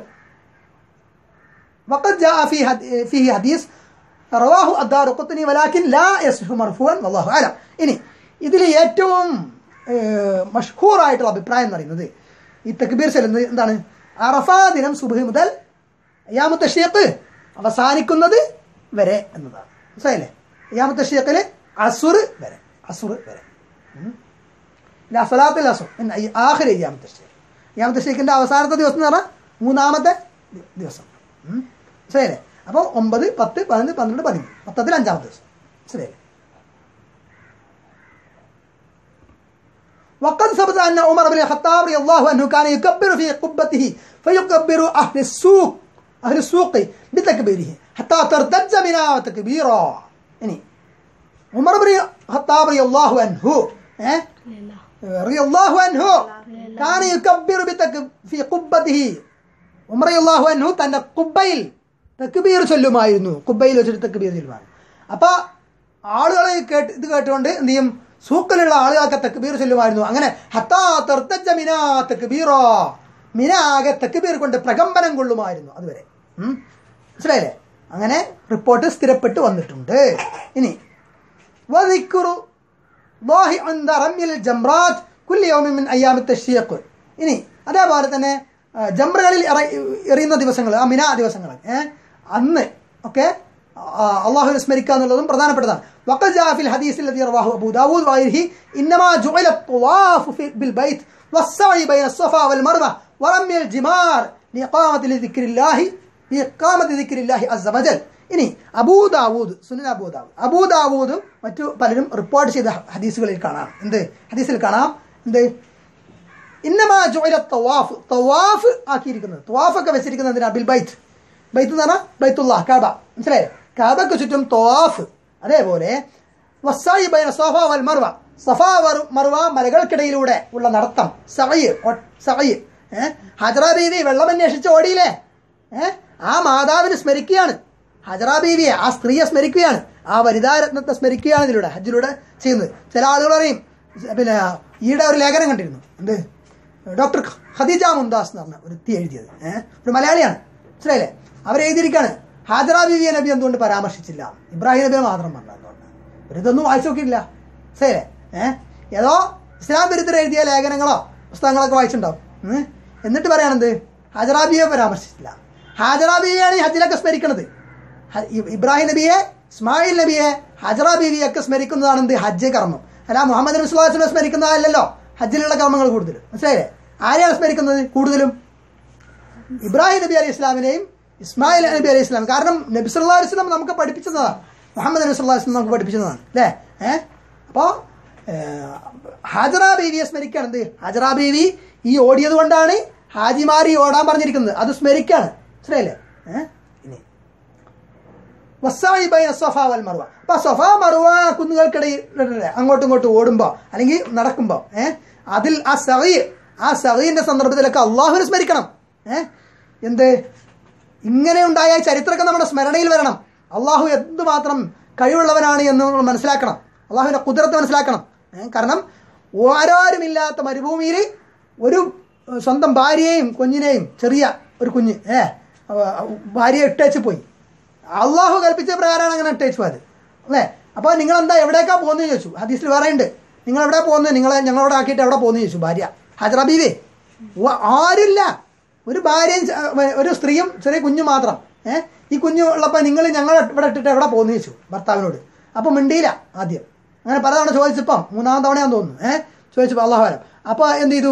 وقد جاء في هد... فيه حديث റവാഹു അദ്ദാർ ഖുത്നി വലാക്കിൻ ലാ യസ്ഹു മർഫുവൻ വല്ലാഹു അലം ഇനി ഇതിൽ ഏറ്റവും മഷ്ഹൂറായിട്ടുള്ള അഭിപ്രായം എന്ന് പറയുന്നത് ഈ തക്ബീർ ചെല്ലുന്നത് എന്താണ് അറഫാ ദിനം സുബഹ് മുതൽ അയ്യാമത്തെ ഷേഖ് അവസാനിക്കുന്നത് വരെ എന്നതാണ് മനസ്സിലായില്ലേ അയ്യാമത്തെ ഷേഖിൽ അസുർ വരെ അസുർ വരെ ഉം. ഇല്ല അസലാത്തിൽ അസുർ ആഖിർ അയ്യാമത്തെ ഷേഖ് അയ്യാമത്തെ ഷേഖിന്റെ അവസാനത്തെ ദിവസം എന്ന് പറഞ്ഞാൽ മൂന്നാമത്തെ ദി- ദിവസം ഉം. മനസ്സിലായില്ലേ അപ്പോൾ ഒമ്പത് പത്ത് പതിനൊന്ന് പന്ത്രണ്ട് പതിമൂന്ന് മൊത്തത്തിൽ അഞ്ചാമത്തെ ദിവസം മനസ്സിലായില്ലേ وقد ثبت أن عمر بن الخطاب رضي الله عنه كان يكبر في قبته فيكبر أهل السوق أهل السوق بتكبيره حتى ترتج منها تكبيرا يعني عمر بن الخطاب رضي الله عنه إيه؟ لله رضي الله عنه كان يكبر بتك في قبته ഉമർ അള്ളാഹു അൻഹു തന്റെ കുബയിൽ തക്ബീർ ചൊല്ലുമായിരുന്നു കുബയിൽ വെച്ചിട്ട് തക്ബീർ ചൊല്ലുമായിരുന്നു അപ്പൊ ആളുകളെ കേട്ട് ഇത് കേട്ടുകൊണ്ട് എന്ത് ചെയ്യും സൂക്കലുള്ള ആളുകളൊക്കെ തക്ബീർ ചൊല്ലുമായിരുന്നു അങ്ങനെ ഹത്താ തെർത്തച്ച മിനാ തക്ബീറോ മിന ആകെ തക്ബീർ കൊണ്ട് പ്രകമ്പനം കൊള്ളുമായിരുന്നു അതുവരെ ഉം. മനസ്സിലായില്ലേ അങ്ങനെ റിപ്പോർട്ട് സ്ഥിരപ്പെട്ട് വന്നിട്ടുണ്ട് ഇനി وذكر الله عند رمي الجمرات كل يوم من أيام التشريق ഇനി അതേപോലെ തന്നെ ആ, ജംറകളിൽ ഇറ- എറിയുന്ന ദിവസങ്ങൾ ആ മിന ദിവസങ്ങൾ ഏഹ് അന്ന് ഒക്കെ അള്ളാഹുവിനെ സ്മരിക്കുക എന്നുള്ളതും പ്രധാനപ്പെട്ടതാണ് وقد جاء في الحديث الذي رواه أبو داود وغيره إنما جعل الطواف في- بالبيت والسعي بين الصفا والمروة ورمي الجمار لإقامة لذكر الله لإقامة ذكر الله عز وجل ഇനി അബൂദാവൂദ് സുനൻ അബൂദാവൂദ് അബൂദാവൂദും മറ്റു പലരും റിപ്പോർട്ട് ചെയ്ത ഹദീസുകളിൽ കാണാം എന്ത് ഹദീസിൽ കാണാം എന്ത് ഇന്നമാ ജോയില തവാഫ് തവാഫ് ആക്കിയിരിക്കുന്നത് തവാഫ് ഒക്കെ വെച്ചിരിക്കുന്നത് എന്തിനാ ബിൽ ബൈത്ത് ബൈത്ത് എന്ന് പറഞ്ഞാൽ ബൈത്തുള്ള കാബ മനസ്സിലായേ കാബയ്ക്ക് ചുറ്റും തവാഫ് അതേപോലെ വസായി ബൈന സോഫ വൽ മർവ സഫ വർ- മർവ മലകൾക്കിടയിലൂടെ ഉള്ള നടത്തം സഹയ് സഹയ് ഏഹ് ഹജറ ബീവി വെള്ളം അന്വേഷിച്ച് ഓടിയില്ലേ ഏഹ് ആ മാതാവിനെ സ്മരിക്കുകയാണ് ഹജറ ബീവിയെ ആ സ്ത്രീയെ സ്മരിക്കുകയാണ് ആ വനിതാരത്നത്തെ സ്മരിക്കുകയാണ് ഇതിലൂടെ ഹജ്ജിലൂടെ ചെയ്യുന്നത് ചില ആളുകൾ പറയും പിന്നെ ഈയിടെ ഒരു ലേഖനം കണ്ടിരുന്നു എന്ത് ഡോക്ടർ ഖദീജ മുംദാസ് എന്ന് പറഞ്ഞ ഒരു എത്തി എഴുതിയത് ഏഹ് ഒരു മലയാളിയാണ് മനസ്സിലായില്ലേ അവരെഴുതിയിരിക്കാണ് ഹാജറ ബീവിയെ നബി എന്തുകൊണ്ട് പരാമർശിച്ചില്ല ഇബ്രാഹിം നബിയെ മാത്രം പറഞ്ഞു എന്തുകൊണ്ട് ഇവരിതൊന്നും വായിച്ചു നോക്കിയില്ല ശരിയല്ലേ ഏഹ് ഏതോ ഇസ്ലാം വിരുദ്ധർ എഴുതിയ ലേഖനങ്ങളോ പുസ്തകങ്ങളൊക്കെ വായിച്ചിട്ടുണ്ടാവും ഉം. എന്നിട്ട് പറയാണെന്ത് ഹാജറ ബീവിയെ പരാമർശിച്ചില്ല ഹാജറ ബീവിയാണ് ഈ ഹജ്ജിലൊക്കെ സ്മരിക്കുന്നത് ഹ- ഇ- ഇബ്രാഹിം നബിയെ ഇസ്മായിൽ നബിയെ ഹജറ ബീവിയൊക്കെ സ്മരിക്കുന്നതാണ് എന്ത് ഹജ്ജ് കർമ്മം അല്ല മുഹമ്മദ് നബി സ്വലാസിനെ സ്മരിക്കുന്നതല്ലല്ലോ ഹജ്ജിലുള്ള കർമ്മങ്ങൾ കൂടുതൽ മനസ്സിലായില്ലേ ആരെയാണ് സ്മരിക്കുന്നത് കൂടുതലും ഇബ്രാഹിം നബി അലൈഹി ഇസ്ലാമിനെയും ഇസ്മായിൽ നബി അലൈഹി ഇസ്ലാം കാരണം നബി സല്ലല്ലാഹു അലൈഹി വസല്ലം നമുക്ക് പഠിപ്പിച്ചതാണ് മുഹമ്മദ് നബി സല്ലല്ലാഹു അലൈഹി വസല്ലം നമുക്ക് പഠിപ്പിച്ചതാണ് അല്ലേ ഏഹ് അപ്പോൾ ഹാജറ ബീവിയെ സ്മരിക്കുകയാണ് എന്ത് ഹാജറ ബീവി ഈ ഓടിയത് കൊണ്ടാണ് ഹാജിമാരി ഓടാൻ പറഞ്ഞിരിക്കുന്നത് അത് സ്മരിക്കാണ് മനസ്സിലായില്ലേ ഏഹ് ഇനി വസ്സായി ബൈന സഫ വൽ മറുവ അപ്പൊ സഫ മറുവ കുന്നുകൾക്കിടയിൽ ഇടയിലെ അങ്ങോട്ടും ഇങ്ങോട്ടും ഓടുമ്പോ അല്ലെങ്കിൽ നടക്കുമ്പോ ഏഹ് അതിൽ ആ സഹി ആ സഹീന്റെ സന്ദർഭത്തിലൊക്കെ അള്ളാഹുവിനെ സ്മരിക്കണം ഏഹ് എന്ത് ഇങ്ങനെ ഉണ്ടായ ചരിത്രമൊക്കെ നമ്മുടെ സ്മരണയിൽ വരണം അള്ളാഹു എന്തുമാത്രം കഴിവുള്ളവനാണ് എന്ന് നമ്മൾ മനസ്സിലാക്കണം അള്ളാഹുവിന്റെ കുതിരത്ത് മനസ്സിലാക്കണം ഏഹ് കാരണം ആരാരുമില്ലാത്ത മരുഭൂമിയിൽ ഒരു ഏഹ്, സ്വന്തം ഭാര്യയെയും കുഞ്ഞിനെയും ചെറിയ ഒരു കുഞ്ഞ് ഏഹ് ഭാര്യയെ ഇട്ടേച്ച് പോയി അള്ളാഹു കൽപ്പിച്ച പ്രകാരമാണ് അങ്ങനെ ഇട്ടേച്ച് പോയത് അല്ലേ അപ്പോൾ നിങ്ങൾ എന്താ എവിടേക്കാ പോകുന്നത് ചോദിച്ചു ഹദീസിൽ വേറെ ഉണ്ട് നിങ്ങൾ എവിടെ പോകുന്നത് നിങ്ങളെ ഞങ്ങളവിടെ ആക്കിയിട്ട് എവിടെ പോകുന്നത് ചോദിച്ചു ഭാര്യ ഹജറ ബീവേ ഉവ്വ, ആരുമില്ല ഒരു ഭാര്യയും ച- ഒരു സ്ത്രീയും ചെറിയ കുഞ്ഞു മാത്രം ഏഹ് ഈ കുഞ്ഞു ഉള്ളപ്പോൾ നിങ്ങൾ ഞങ്ങൾ ഇവിടെ ഇട്ടിട്ട് എവിടെ പോകുന്നു ചോദിച്ചു ഭർത്താവിനോട് അപ്പം മിണ്ടിയില്ല ആദ്യം അങ്ങനെ പലതവണ ചോദിച്ചപ്പം മൂന്നാം തവണയാന്ന് തോന്നുന്നു ഏഹ് ചോദിച്ചപ്പോൾ അള്ളാഹുലം അപ്പോൾ എന്ത് ചെയ്തു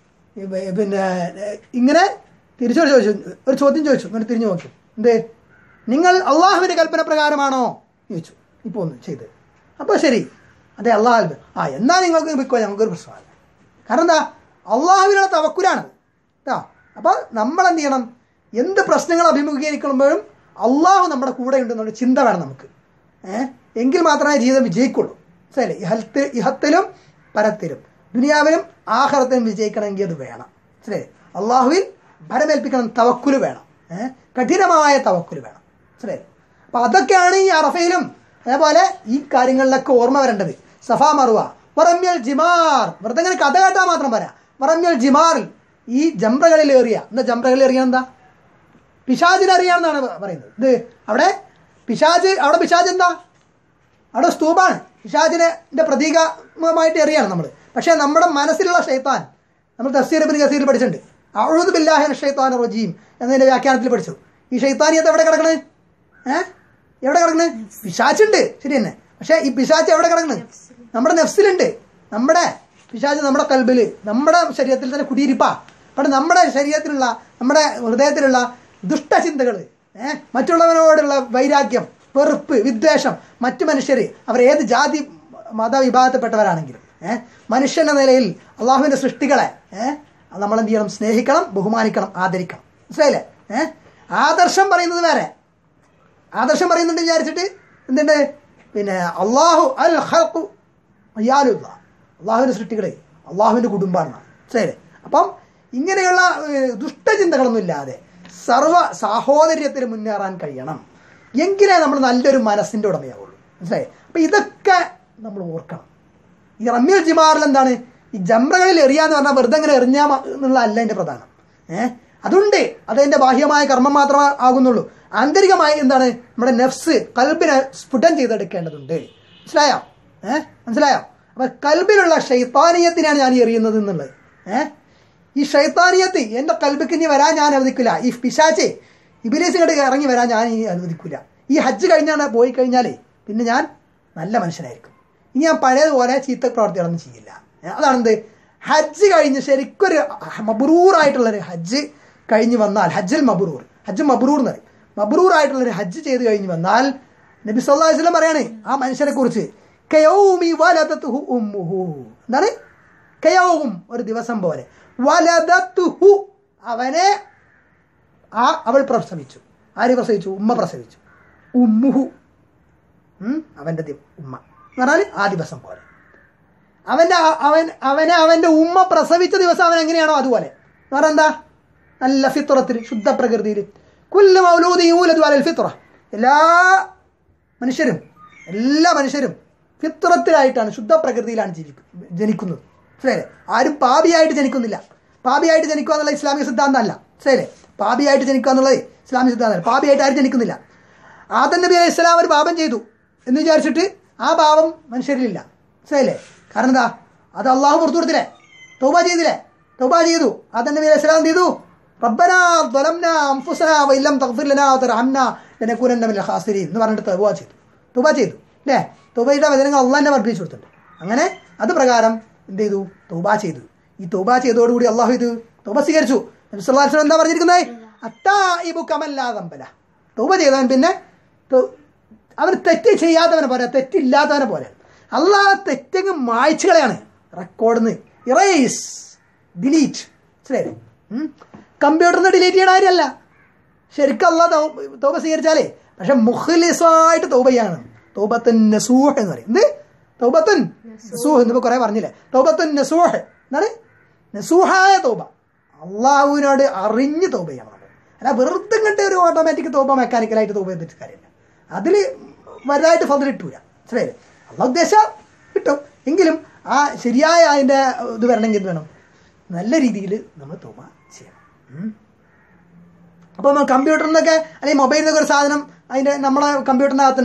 ഈ പി- പിന്നെ ഏഹ്, ഇങ്ങനെ തിരിച്ചോട് ചോദിച്ചു ഒരു ചോദ്യം ചോദിച്ചു ഇങ്ങനെ തിരിഞ്ഞു നോക്കി എന്ത് നിങ്ങൾ അള്ളാഹുവിൻ്റെ കൽപ്പന പ്രകാരമാണോ ചോദിച്ചു ഇപ്പോൾ ഒന്ന് ചെയ്ത് അപ്പോൾ ശരി അതെ അള്ളാഹു ആ എന്നാൽ നിങ്ങൾക്ക് വിൽക്കോ ഞങ്ങൾക്കൊരു പ്രശ്നമല്ല കാരണം എന്താ അള്ളാഹുവിനുള്ള തവക്കുലാണ് കേട്ടോ അപ്പോൾ നമ്മൾ എന്ത് ചെയ്യണം എന്ത് പ്രശ്നങ്ങൾ അഭിമുഖീകരിക്കുമ്പോഴും അള്ളാഹു നമ്മുടെ കൂടെ ഉണ്ടെന്നുള്ള ചിന്ത വേണം നമുക്ക് ഏഹ് എങ്കിൽ മാത്രമേ ജീവിതം വിജയിക്കുള്ളൂ മനസ്സിലായില്ലേ ഇഹത്ത് ഇഹത്തിലും പരത്തിലും ദുനിയാവിലും ആഹാരത്തിലും വിജയിക്കണമെങ്കിൽ അത് വേണം മനസ്സിലായി അള്ളാഹുവിൽ ഭരമേൽപ്പിക്കണം തവക്കുല് വേണം ഏഹ് കഠിനമായ തവക്കുല് വേണം മനസ്സിലായി അപ്പൊ അതൊക്കെയാണ് ഈ അറഫയിലും അതേപോലെ ഈ കാര്യങ്ങളിലൊക്കെ ഓർമ്മ വരേണ്ടത് സഫാ മറുവ വറമ്യൽ ജിമാർ വെറുതെ ഇങ്ങനെ കഥ കേട്ടാൽ മാത്രം പോരാ വറമ്യൽ ജിമാറിൽ ഈ ജംറകളിൽ ഏറിയ എന്താ ജംറകളിൽ എറിയ എന്താ പിശാചിനെ അറിയാമെന്നാണ് പറയുന്നത് ഇത് അവിടെ പിശാജ് അവിടെ പിശാജ് എന്താ അവിടെ സ്തൂപാണ് പിശാചിനെ പ്രതീകമായിട്ട് എറിയാണ് നമ്മൾ പക്ഷേ നമ്മുടെ മനസ്സിലുള്ള ഷെയ്ത്താൻ നമ്മൾ തസ്സീർ ബിൻ ഗസീറിൽ പഠിച്ചിട്ടുണ്ട് അഴുത് ബില്ലാഹിൻ ഷെയ്ത്താൻ റജീം എന്നതിന്റെ വ്യാഖ്യാനത്തിൽ പഠിച്ചു ഈ ഷെയ്ത്താനിയത്ത് എവിടെ കിടക്കണത് ഏഹ് എവിടെ കിടക്കണത് പിശാച്ചുണ്ട് ശരി തന്നെ പക്ഷേ ഈ പിശാച്ച് എവിടെ കിടക്കണത് നമ്മുടെ നെഫ്സിലുണ്ട് നമ്മുടെ പിശാച്ച് നമ്മുടെ കൽബില് നമ്മുടെ ശരീരത്തിൽ തന്നെ കുടിയിരിപ്പാ പക്ഷെ നമ്മുടെ ശരീരത്തിലുള്ള നമ്മുടെ ഹൃദയത്തിലുള്ള ദുഷ്ടചിന്തകൾ ഏഹ് മറ്റുള്ളവരോടുള്ള വൈരാഗ്യം വെറുപ്പ് വിദ്വേഷം മറ്റു മനുഷ്യർ അവർ ഏത് ജാതി മതവിഭാഗത്തിൽപ്പെട്ടവരാണെങ്കിലും ഏഹ് മനുഷ്യന്റെ നിലയിൽ അള്ളാഹുവിന്റെ സൃഷ്ടികളെ ഏഹ് നമ്മൾ എന്ത് ചെയ്യണം സ്നേഹിക്കണം ബഹുമാനിക്കണം ആദരിക്കണം മനസ്സിലായില്ലേ ഏഹ് ആദർശം പറയുന്നത് വേറെ ആദർശം പറയുന്നുണ്ട് വിചാരിച്ചിട്ട് എന്തുണ്ട് പിന്നെ അള്ളാഹു അൽ ഹൽഖു അയ്യാലുള്ള അള്ളാഹുവിൻ്റെ സൃഷ്ടികളെ അള്ളാഹുവിൻ്റെ കുടുംബമാണ് മനസ്സിലായില്ലേ അപ്പം ഇങ്ങനെയുള്ള ഏഹ്, ദുഷ്ടചിന്തകളൊന്നും ഇല്ലാതെ സർവ്വ സാഹോദര്യത്തിൽ മുന്നേറാൻ കഴിയണം എങ്കിലേ നമ്മൾ നല്ലൊരു മനസ്സിൻ്റെ ഉടമയാവുള്ളൂ മനസ്സിലായി അപ്പം ഇതൊക്കെ നമ്മൾ ഓർക്കണം ഈ റമ്യൽ ജിമാറിൽ എന്താണ് ഈ ജംറകളിൽ എറിയാന്ന് പറഞ്ഞാൽ വെറുതെ ഇങ്ങനെ എറിഞ്ഞാൽ മ- എന്നുള്ള അല്ല എൻ്റെ പ്രധാനം ഏഹ് അതുണ്ട് അതതിൻ്റെ ബാഹ്യമായ കർമ്മം മാത്രമേ ആകുന്നുള്ളൂ ആന്തരികമായി എന്താണ് നമ്മുടെ നെഫ്സ് കൽബിനെ സ്ഫുടം ചെയ്തെടുക്കേണ്ടതുണ്ട് മനസ്സിലായോ ഏഹ് മനസ്സിലായോ അപ്പൊ കൽബിലുള്ള ഷൈത്താനീയത്തിനാണ് ഞാൻ ഈ എറിയുന്നത് എന്നുള്ളത് ഏഹ് ഈ ഷൈത്താനിയത്ത് എൻ്റെ കൽബിക്ക് ഇനി വരാൻ ഞാൻ അനുവദിക്കില്ല ഈ പിശാച്ചെ ഇബിലീസ് ഇങ്ങോട്ട് ഇറങ്ങി വരാൻ ഞാൻ ഇനി അനുവദിക്കില്ല ഈ ഹജ്ജ് കഴിഞ്ഞാണ് പോയി കഴിഞ്ഞാലേ പിന്നെ ഞാൻ നല്ല മനുഷ്യനായിരിക്കും ഇനി ഞാൻ പഴയതുപോലെ ചീത്ത പ്രവർത്തികളൊന്നും ചെയ്യില്ല ഏ, അതാണെന്ത് ഹജ്ജ് കഴിഞ്ഞ് ശരിക്കൊരു മബ്രൂറായിട്ടുള്ളൊരു ഹജ്ജ് കഴിഞ്ഞ് വന്നാൽ ഹജ്ജൽ മബ്രൂർ ഹജ്ജ് മബ്രൂർ എന്ന് പറയും മബ്രൂർ ആയിട്ടുള്ളൊരു ഹജ്ജ് ചെയ്ത് കഴിഞ്ഞ് വന്നാൽ നബി സല്ലല്ലാഹു അലൈഹി വസല്ലം പറയാണ് ആ മനുഷ്യനെ കുറിച്ച് കയൗമി വലദത്തുഹു ഉമ്മുഹു എന്താണ് കയവും ഒരു ദിവസം പോലെ വലദത്തുഹു അവനെ ആ അവൾ പ്രസവിച്ചു ആര് പ്രസവിച്ചു ഉമ്മ പ്രസവിച്ചു ഉമ്മുഹു ഉം, അവന്റെ ദി- ഉമ്മ എന്ന് പറഞ്ഞാൽ ആ ദിവസം പോലെ അവന്റെ ആ- അവൻ അവനെ അവന്റെ ഉമ്മ പ്രസവിച്ച ദിവസം അവൻ എങ്ങനെയാണോ അതുപോലെ എന്ന് പറഞ്ഞാൽ എന്താ നല്ല ഫിത്തുറത്തിൽ ശുദ്ധ പ്രകൃതിയിൽ കുല്ല മൗലൂദി യൂലദു അലൽ ഫിത്തുറ എല്ലാ മനുഷ്യരും എല്ലാ മനുഷ്യരും ഫിത്തുറത്തിലായിട്ടാണ് ശുദ്ധ പ്രകൃതിയിലാണ് ജീവിക്കുന്നത് ജനിക്കുന്നത് മനസ്സിലായില്ലേ ആരും പാപിയായിട്ട് ജനിക്കുന്നില്ല പാപിയായിട്ട് ജനിക്കുക എന്നുള്ള ഇസ്ലാമിക സിദ്ധാന്തം അല്ല മനസ്സിലായില്ലേ പാപിയായിട്ട് ജനിക്കുക എന്നുള്ളത് ഇസ്ലാമിക സിദ്ധാന്തമല്ല പാപിയായിട്ട് ആരും ജനിക്കുന്നില്ല ആദം നബി അലൈഹി ഇസ്ലാം ഒരു പാപം ചെയ്തു എന്ന് വിചാരിച്ചിട്ട് ആ പാപം മനുഷ്യരിലില്ല മനസ്സിലായില്ലേ കാരണം എന്താ അത് അള്ളാഹു പുറത്തു കൊടുത്തില്ലേ തൗബ ചെയ്തില്ലേ തൗബ ചെയ്തു ആദം നബി അലൈഹി ഇസ്ലാം എന്ത് ചെയ്തു റബ്ബനാ ظلمنا أنفسنا وإن لم تغفر لنا وترحمنا لنكونن من الخاسرين എന്ന് പറഞ്ഞിട്ട് തൗബ ചെയ്തു തൗബ ചെയ്തു അല്ലേ തൗബയുടെ വചനങ്ങൾ അള്ളാഹ് തന്നെ പഠിപ്പിച്ചു കൊടുത്തിട്ടുണ്ട് അങ്ങനെ അത് പ്രകാരം എന്ത് ചെയ്തു തൗബ ചെയ്തു ഈ തൗബ ചെയ്തതോടുകൂടി അള്ളാഹു ഇത് തൗബ സ്വീകരിച്ചു നബി സല്ലല്ലാഹു അലൈഹി വസല്ലം എന്താ പറഞ്ഞിരിക്കുന്നത് അത്തായിബു കമല്ലാതമ്പല തൗബ ചെയ്തവൻ പിന്നെ ത- അവൻ തെറ്റ് ചെയ്യാത്തവനെ പോലെ തെറ്റില്ലാത്തവനെ പോലെ അള്ളാഹ് തെറ്റങ്ങ് മായ്ച്ചു കളയാണ് റെക്കോർഡിന്ന് ഇറേസ് ഡിലീറ്റ് മനസ്സിലായില്ലേ കമ്പ്യൂട്ടറിന്ന് ഡിലീറ്റ് ചെയ്യണ കാര്യമല്ല ശരിക്കും അള്ളാഹ് തൗ- തൗബ സ്വീകരിച്ചാലേ പക്ഷെ മുഖ്ലിസായിട്ട് തൗബ ചെയ്യാണ് തൗബത്തുൻ നസൂഹ് എന്ന് പറയും എന്ത് തൗബത്തുൻ നസൂഹ് എന്നിപ്പോ കുറെ പറഞ്ഞില്ലേ തൗബത്തുൻ നസൂഹ് എന്താണ് നസൂഹായ തൗബ അള്ളാഹുവിനോട് അറിഞ്ഞ് തൗബ ചെയ്യണം നമ്മൾ അല്ല വെറുതെ കണ്ട ഒരു ഓട്ടോമാറ്റിക് തൗബ മെക്കാനിക്കലായിട്ട് തൗബ ചെയ്തിട്ട് കാര്യമില്ല അതിൽ വലുതായിട്ട് ഫതിൽ കിട്ടൂല മനസ്സിലായില്ലേ അള്ളാഹ് ഉദ്ദേശം കിട്ടും എങ്കിലും ആ ശരിയായ അതിൻ്റെ ഇത് വരണമെങ്കിൽ എന്ത് വേണം നല്ല രീതിയിൽ നമ്മൾ തൗബ ചെയ്യണം ഉം. അപ്പോൾ നമ്മൾ കമ്പ്യൂട്ടറിൽ നിന്നൊക്കെ അല്ലെങ്കിൽ മൊബൈലിൽ നിന്നൊക്കെ ഒരു സാധനം അതിൻ്റെ നമ്മളെ കമ്പ്യൂട്ടറിനകത്തുണ്ട്